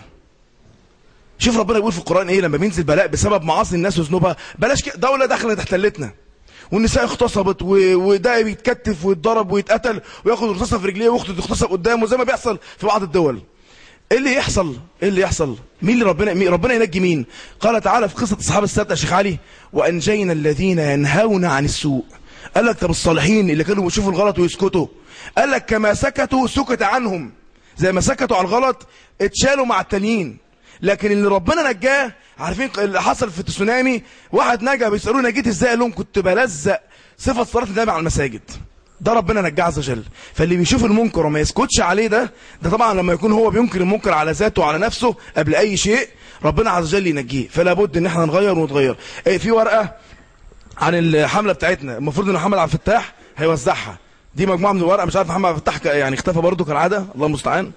شوف ربنا بيقول في القران ايه لما بينزل بلاء بسبب معاصي الناس وذنوبها بلاش كده دوله دخلت احتلتنا والنساء اغتصبت و... وده بيتكتف ويتضرب ويتقتل وياخد رصاصه في رجليه واخته تغتصب قدامه زي ما بيحصل في بعض الدول ايه اللي يحصل ايه اللي يحصل مين اللي ربنا مين ربنا ينجي مين قال تعالى في قصه اصحاب السبت يا شيخ علي وانجينا الذين ينهون عن السوء قال لك طب الصالحين اللي كانوا بيشوفوا الغلط ويسكتوا قال لك كما سكتوا سكت عنهم زي ما سكتوا على الغلط اتشالوا مع التانيين لكن اللي ربنا نجاه عارفين اللي حصل في التسونامي واحد نجا بيسالوه نجيت ازاي قال لهم كنت بلزق صفه صلاه النبي على المساجد ده ربنا نجاه عز وجل فاللي بيشوف المنكر وما يسكتش عليه ده ده طبعا لما يكون هو بينكر المنكر على ذاته وعلى نفسه قبل اي شيء ربنا عز وجل ينجيه فلا بد ان احنا نغير ونتغير ايه في ورقه عن الحمله بتاعتنا المفروض ان محمد عبد الفتاح هيوزعها دي مجموعه من الورقه مش عارف محمد عبد الفتاح يعني اختفى برضه كالعاده الله المستعان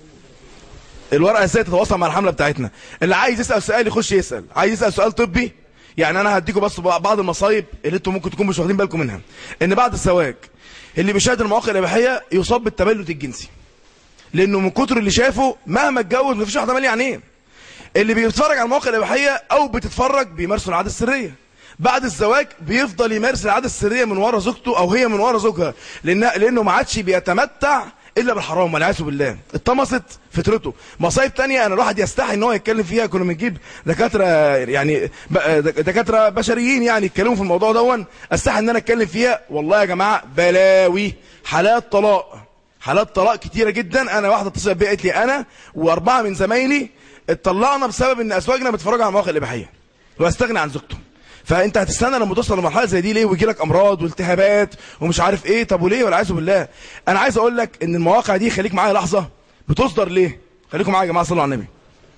الورقه ازاي تتواصل مع الحمله بتاعتنا اللي عايز يسال سؤال يخش يسال عايز يسال سؤال طبي يعني انا هديكم بس بعض المصايب اللي انتم ممكن تكونوا مش واخدين بالكم منها ان بعد الزواج اللي بيشاهد المواقع الاباحيه يصاب بالتبلد الجنسي لانه من كتر اللي شافه مهما اتجوز مفيش واحده ماليه عينيه اللي بيتفرج على المواقع الاباحيه او بتتفرج بيمارسوا العاده السريه بعد الزواج بيفضل يمارس العاده السريه من ورا زوجته او هي من ورا زوجها لان لانه ما عادش بيتمتع الا بالحرام والعياذ بالله اتطمست فطرته مصايب تانية انا الواحد يستحي ان هو يتكلم فيها كنا بنجيب دكاتره يعني دكاتره بشريين يعني يتكلموا في الموضوع دون استحي ان انا اتكلم فيها والله يا جماعه بلاوي حالات طلاق حالات طلاق كتيره جدا انا واحده اتصلت بيا قالت لي انا واربعه من زمايلي اتطلقنا بسبب ان ازواجنا بيتفرجوا على المواقع الاباحيه واستغنى عن زوجته فانت هتستنى لما توصل لمرحله زي دي ليه ويجي لك امراض والتهابات ومش عارف ايه طب وليه والعياذ بالله انا عايز اقول لك ان المواقع دي خليك معايا لحظه بتصدر ليه خليكم معايا يا جماعه صلوا على النبي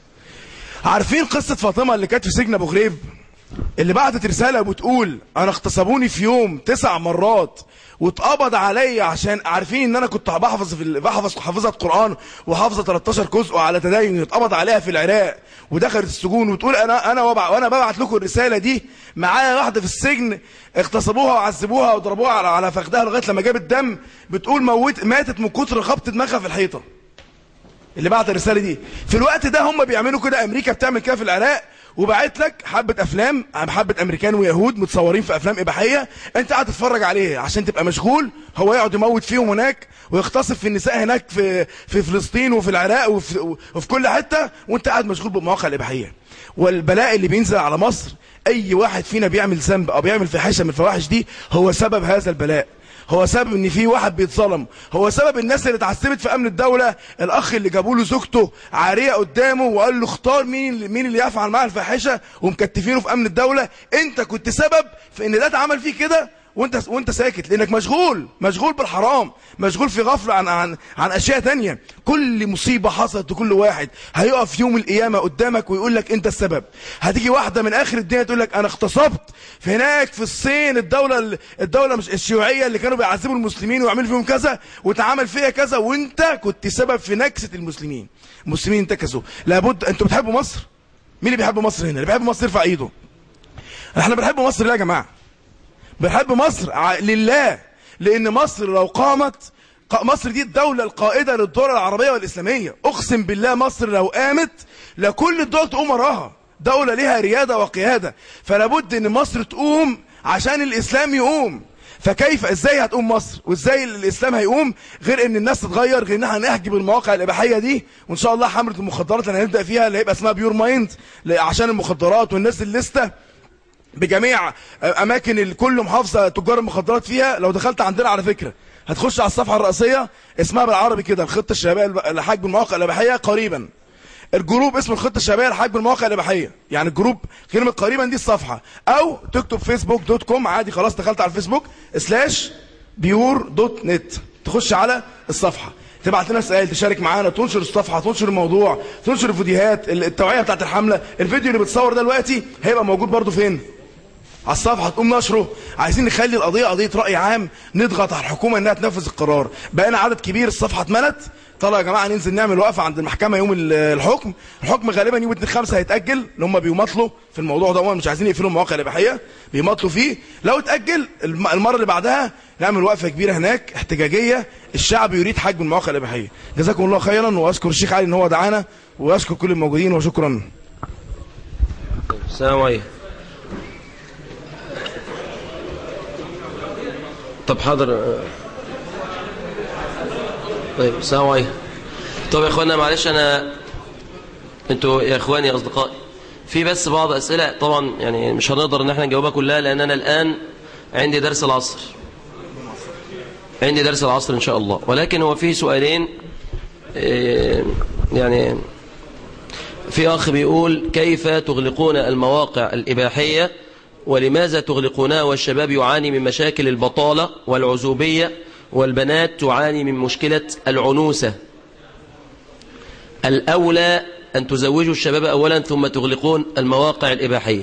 عارفين قصه فاطمه اللي كانت في سجن ابو غريب اللي بعتت رساله بتقول انا اغتصبوني في يوم تسع مرات واتقبض عليا عشان عارفين ان انا كنت بحفظ في ال- بحفظ حافظه قران وحافظه 13 جزء على تدين اتقبض عليها في العراق ودخلت السجون وتقول انا انا وبع وانا ببعت لكم الرساله دي معايا واحده في السجن اغتصبوها وعذبوها وضربوها على على فخدها لغايه لما جابت دم بتقول موت ماتت من كتر خبط دماغها في الحيطه اللي بعت الرساله دي في الوقت ده هم بيعملوا كده امريكا بتعمل كده في العراق وبعت لك حبه افلام حبه امريكان ويهود متصورين في افلام اباحيه انت قاعد تتفرج عليها عشان تبقى مشغول هو يقعد يموت فيهم هناك ويغتصب في النساء هناك في في فلسطين وفي العراق وفي, وفي كل حته وانت قاعد مشغول بالمواقع الاباحيه والبلاء اللي بينزل على مصر اي واحد فينا بيعمل ذنب او بيعمل فاحشه من الفواحش دي هو سبب هذا البلاء هو سبب ان في واحد بيتظلم هو سبب الناس اللي اتعذبت في امن الدوله الاخ اللي جابوا له زوجته عاريه قدامه وقال له اختار مين اللي مين اللي يفعل معاه الفاحشه ومكتفينه في امن الدوله انت كنت سبب في ان ده اتعمل فيه كده وانت وانت ساكت لانك مشغول مشغول بالحرام مشغول في غفله عن عن عن اشياء تانية كل مصيبه حصلت لكل واحد هيقف يوم القيامه قدامك ويقول لك انت السبب هتيجي واحده من اخر الدنيا تقول لك انا اغتصبت في هناك في الصين الدوله الدوله مش الشيوعيه اللي كانوا بيعذبوا المسلمين ويعملوا فيهم كذا واتعمل فيها كذا وانت كنت سبب في نكسه المسلمين المسلمين انتكسوا لابد انتوا بتحبوا مصر مين اللي بيحب مصر هنا اللي بيحب مصر يرفع ايده احنا بنحب مصر ليه يا جماعه بنحب مصر ع- لله لان مصر لو قامت ق- مصر دي الدولة القائدة للدول العربية والإسلامية أقسم بالله مصر لو قامت لكل الدول تقوم وراها دولة ليها ريادة وقيادة فلابد ان مصر تقوم عشان الإسلام يقوم فكيف ازاي هتقوم مصر وازاي الاسلام هيقوم غير ان الناس تتغير غير ان احنا نحجب المواقع الاباحيه دي وان شاء الله حمله المخدرات اللي هنبدا فيها اللي هيبقى اسمها بيور مايند ل- عشان المخدرات والناس الليسته بجميع اماكن ال- كل محافظه تجار المخدرات فيها لو دخلت عندنا على فكره هتخش على الصفحه الرئيسيه اسمها بالعربي كده الخطه الشبابيه الب- لحجب المواقع الاباحيه قريبا الجروب اسمه الخطه الشبابيه لحجب المواقع الاباحيه يعني الجروب كلمه قريبا دي الصفحه او تكتب فيسبوك دوت كوم عادي خلاص دخلت على الفيسبوك سلاش بيور دوت نت تخش على الصفحه تبعت لنا سؤال تشارك معانا تنشر الصفحه تنشر الموضوع تنشر الفيديوهات ال- التوعيه بتاعت الحمله الفيديو اللي بتصور ده دلوقتي هيبقى موجود برضو فين على الصفحه تقوم نشره عايزين نخلي القضيه قضيه راي عام نضغط على الحكومه انها تنفذ القرار بقينا عدد كبير الصفحه اتملت طلع يا جماعه ننزل نعمل وقفه عند المحكمه يوم ال- الحكم الحكم غالبا يوم 2 5 هيتاجل ان هم بيماطلوا في الموضوع ده هم مش عايزين يقفلوا المواقع الاباحيه بيماطلوا فيه لو اتاجل الم- المره اللي بعدها نعمل وقفه كبيره هناك احتجاجيه الشعب يريد حجم المواقع الاباحيه جزاكم الله خيرا واشكر الشيخ علي ان هو دعانا واشكر كل الموجودين وشكرا السلام عليكم طب حاضر طيب السلام عليكم طب يا اخوانا معلش انا انتوا يا اخواني يا اصدقائي في بس بعض اسئله طبعا يعني مش هنقدر ان احنا نجاوبها كلها لان انا الان عندي درس العصر عندي درس العصر ان شاء الله ولكن هو فيه سؤالين إيه، يعني في أخ بيقول كيف تغلقون المواقع الإباحية ولماذا تغلقونها والشباب يعاني من مشاكل البطالة والعزوبية والبنات تعاني من مشكلة العنوسة الأولى أن تزوجوا الشباب أولا ثم تغلقون المواقع الإباحية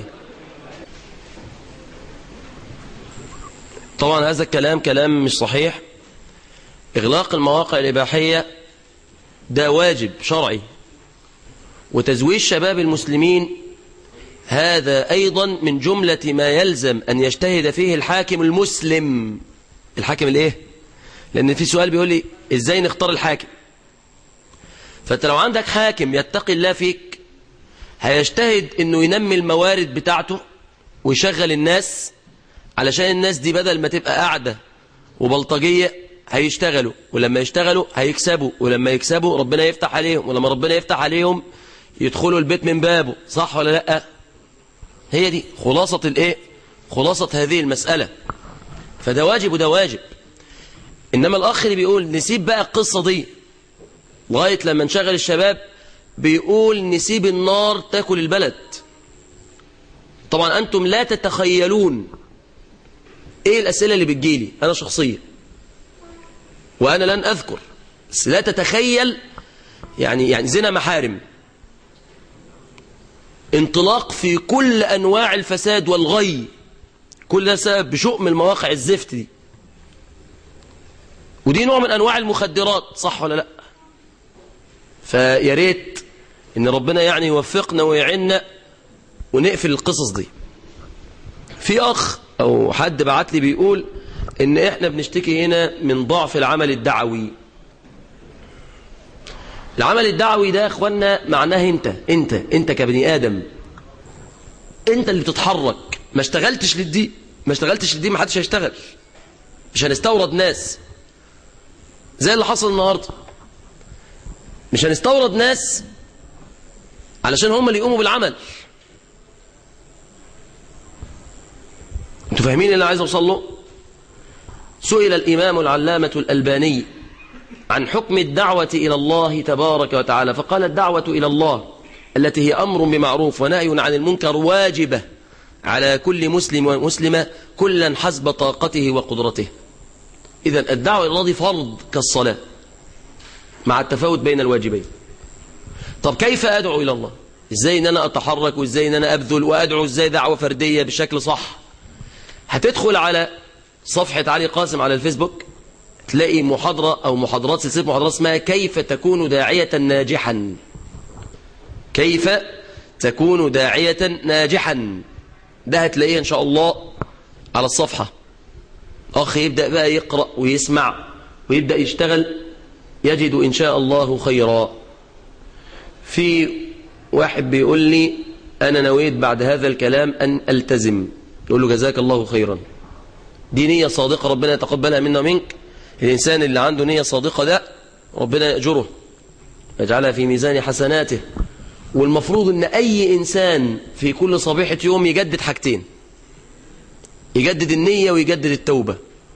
طبعا هذا الكلام كلام مش صحيح إغلاق المواقع الإباحية ده واجب شرعي وتزويج شباب المسلمين هذا أيضا من جملة ما يلزم أن يجتهد فيه الحاكم المسلم الحاكم الايه لأن في سؤال بيقول لي إزاي نختار الحاكم فأنت لو عندك حاكم يتقي الله فيك هيجتهد أنه ينمي الموارد بتاعته ويشغل الناس علشان الناس دي بدل ما تبقى قاعدة وبلطجية هيشتغلوا ولما يشتغلوا هيكسبوا ولما يكسبوا ربنا يفتح عليهم ولما ربنا يفتح عليهم يدخلوا البيت من بابه صح ولا لا هي دي خلاصة الايه خلاصة هذه المسألة فده واجب وده واجب إنما الأخ اللي بيقول نسيب بقى القصة دي لغاية لما نشغل الشباب بيقول نسيب النار تاكل البلد طبعا أنتم لا تتخيلون إيه الأسئلة اللي بتجيلي أنا شخصيا وأنا لن أذكر بس لا تتخيل يعني يعني زنا محارم انطلاق في كل أنواع الفساد والغي كل ده سبب بشؤم المواقع الزفت دي ودي نوع من أنواع المخدرات صح ولا لا فيا ريت ان ربنا يعني يوفقنا ويعيننا ونقفل القصص دي في أخ أو حد بعت لي بيقول ان احنا بنشتكي هنا من ضعف العمل الدعوي العمل الدعوي ده يا اخوانا معناه انت انت انت كبني ادم انت اللي بتتحرك ما اشتغلتش للدي ما اشتغلتش للدي ما حدش هيشتغل مش هنستورد ناس زي اللي حصل النهارده مش هنستورد ناس علشان هم اللي يقوموا بالعمل انتوا فاهمين اللي عايز اوصل له سئل الامام العلامه الالباني عن حكم الدعوة إلى الله تبارك وتعالى فقال الدعوة إلى الله التي هي أمر بمعروف ونهي عن المنكر واجبة على كل مسلم ومسلمة كلا حسب طاقته وقدرته إذا الدعوة إلى الله دي فرض كالصلاة مع التفاوت بين الواجبين طب كيف أدعو إلى الله إزاي إن أنا أتحرك وإزاي إن أنا أبذل وأدعو إزاي دعوة فردية بشكل صح هتدخل على صفحة علي قاسم على الفيسبوك تلاقي محاضرة أو محاضرات سلسلة محاضرات اسمها كيف تكون داعية ناجحا كيف تكون داعية ناجحا ده هتلاقيه إن شاء الله على الصفحة أخ يبدأ بقى يقرأ ويسمع ويبدأ يشتغل يجد إن شاء الله خيرا في واحد بيقول لي أنا نويت بعد هذا الكلام أن ألتزم يقول له جزاك الله خيرا دي نية صادقة ربنا يتقبلها منا ومنك الإنسان اللي عنده نية صادقة ده ربنا يأجره يجعلها في ميزان حسناته والمفروض ان اي انسان في كل صبيحة يوم يجدد حاجتين يجدد النية ويجدد التوبة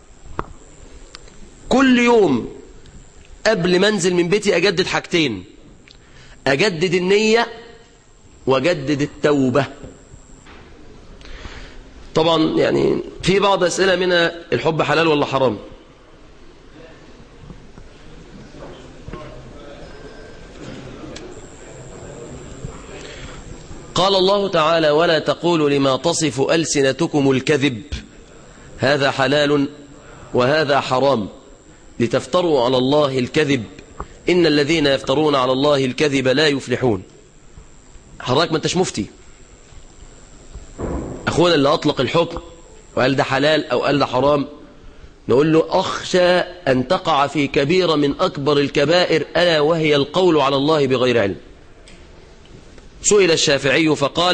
كل يوم قبل ما انزل من بيتي اجدد حاجتين اجدد النية واجدد التوبة طبعا يعني في بعض اسئلة منها الحب حلال ولا حرام قال الله تعالى ولا تقولوا لما تصف ألسنتكم الكذب هذا حلال وهذا حرام لتفتروا على الله الكذب إن الذين يفترون على الله الكذب لا يفلحون حضرتك ما انتش مفتي أخونا اللي أطلق الحكم وقال ده حلال أو قال ده حرام نقول له أخشى أن تقع في كبيرة من أكبر الكبائر ألا وهي القول على الله بغير علم سئل الشافعي فقال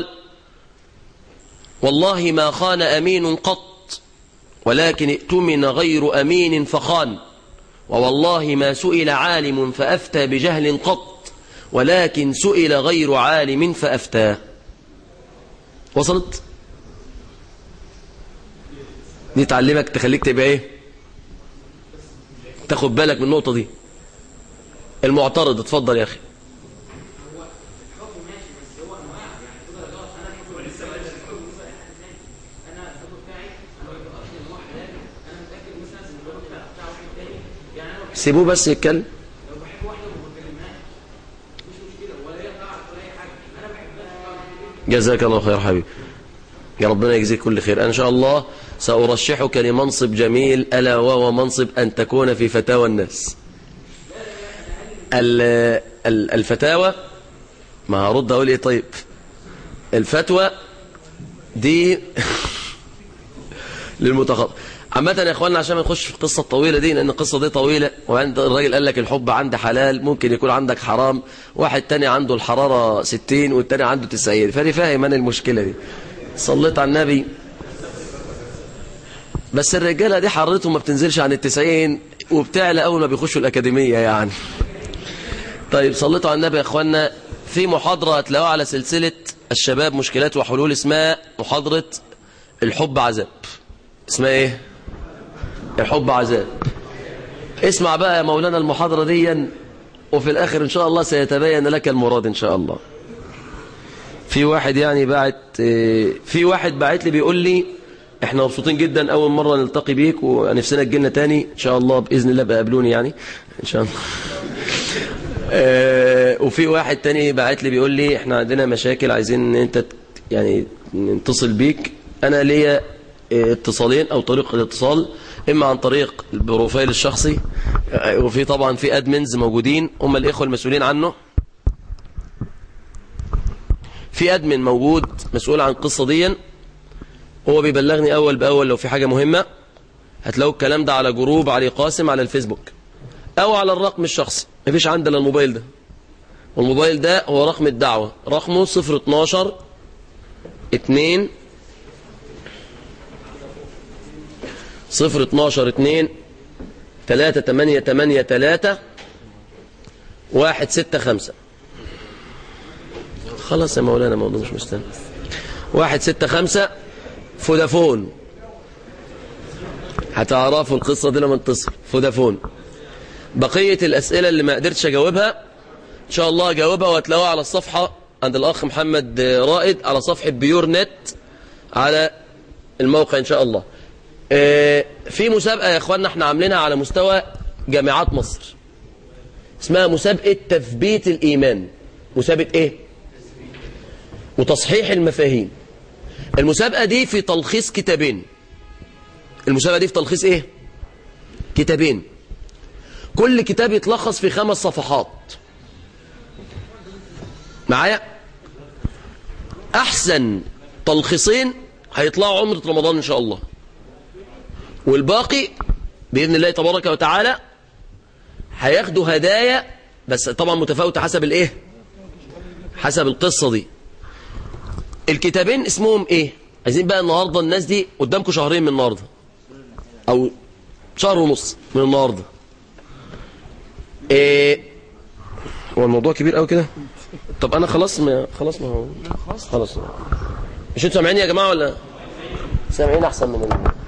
والله ما خان أمين قط ولكن ائتمن غير أمين فخان ووالله ما سئل عالم فأفتى بجهل قط ولكن سئل غير عالم فأفتى وصلت دي تعلمك تخليك تبقى ايه تاخد بالك من النقطة دي المعترض اتفضل يا أخي سيبوه بس يتكلم جزاك الله خير حبيبي يا ربنا يجزيك كل خير ان شاء الله سأرشحك لمنصب جميل ألا وهو منصب أن تكون في فتاوى الناس الفتاوى ما هرد أقول إيه طيب الفتوى دي للمتخصص عامة يا اخوانا عشان ما نخش في القصة الطويلة دي لان القصة دي طويلة وعند الراجل قال لك الحب عندي حلال ممكن يكون عندك حرام واحد تاني عنده الحرارة 60 والتاني عنده 90 فاني فاهم انا المشكلة دي صليت على النبي بس الرجالة دي حرارتهم ما بتنزلش عن التسعين وبتعلى اول ما بيخشوا الاكاديمية يعني طيب صليتوا على النبي يا اخوانا في محاضرة هتلاقوها على سلسلة الشباب مشكلات وحلول اسمها محاضرة الحب عذاب اسمها ايه الحب عذاب اسمع بقى يا مولانا المحاضرة دي وفي الآخر إن شاء الله سيتبين لك المراد إن شاء الله في واحد يعني بعت في واحد بعت لي بيقول لي احنا مبسوطين جدا أول مرة نلتقي بيك ونفسنا تجينا تاني إن شاء الله بإذن الله بقابلوني يعني إن شاء الله وفي واحد تاني بعت لي بيقول لي احنا عندنا مشاكل عايزين ان انت يعني نتصل بيك انا ليا اتصالين او طريق الاتصال اما عن طريق البروفايل الشخصي وفي طبعا في ادمنز موجودين هم الاخوه المسؤولين عنه في ادمن موجود مسؤول عن القصه دي هو بيبلغني اول باول لو في حاجه مهمه هتلاقوا الكلام ده على جروب علي قاسم على الفيسبوك او على الرقم الشخصي مفيش عندي الا الموبايل ده والموبايل ده هو رقم الدعوه رقمه 012 2 صفر اتناشر اتنين تلاتة تمانية تمانية تلاتة واحد ستة خمسة خلاص يا مولانا موضوع مش مستنى واحد ستة خمسة فودافون هتعرفوا القصة دي لما نتصل فودافون بقية الأسئلة اللي ما قدرتش أجاوبها إن شاء الله أجاوبها وهتلاقوها على الصفحة عند الأخ محمد رائد على صفحة بيور نت على الموقع إن شاء الله في مسابقة يا اخوانا احنا عاملينها على مستوى جامعات مصر اسمها مسابقة تثبيت الإيمان مسابقة ايه وتصحيح المفاهيم المسابقة دي في تلخيص كتابين المسابقة دي في تلخيص ايه كتابين كل كتاب يتلخص في خمس صفحات معايا احسن تلخيصين هيطلعوا عمرة رمضان ان شاء الله والباقي بإذن الله تبارك وتعالى هياخدوا هدايا بس طبعا متفاوتة حسب الايه حسب القصة دي الكتابين اسمهم ايه عايزين بقى النهاردة الناس دي قدامكم شهرين من النهاردة او شهر ونص من النهاردة ايه هو الموضوع كبير قوي كده طب انا خلاص ما خلاص ما هو خلاص مش انتوا سامعيني يا جماعة ولا سامعين احسن من ال...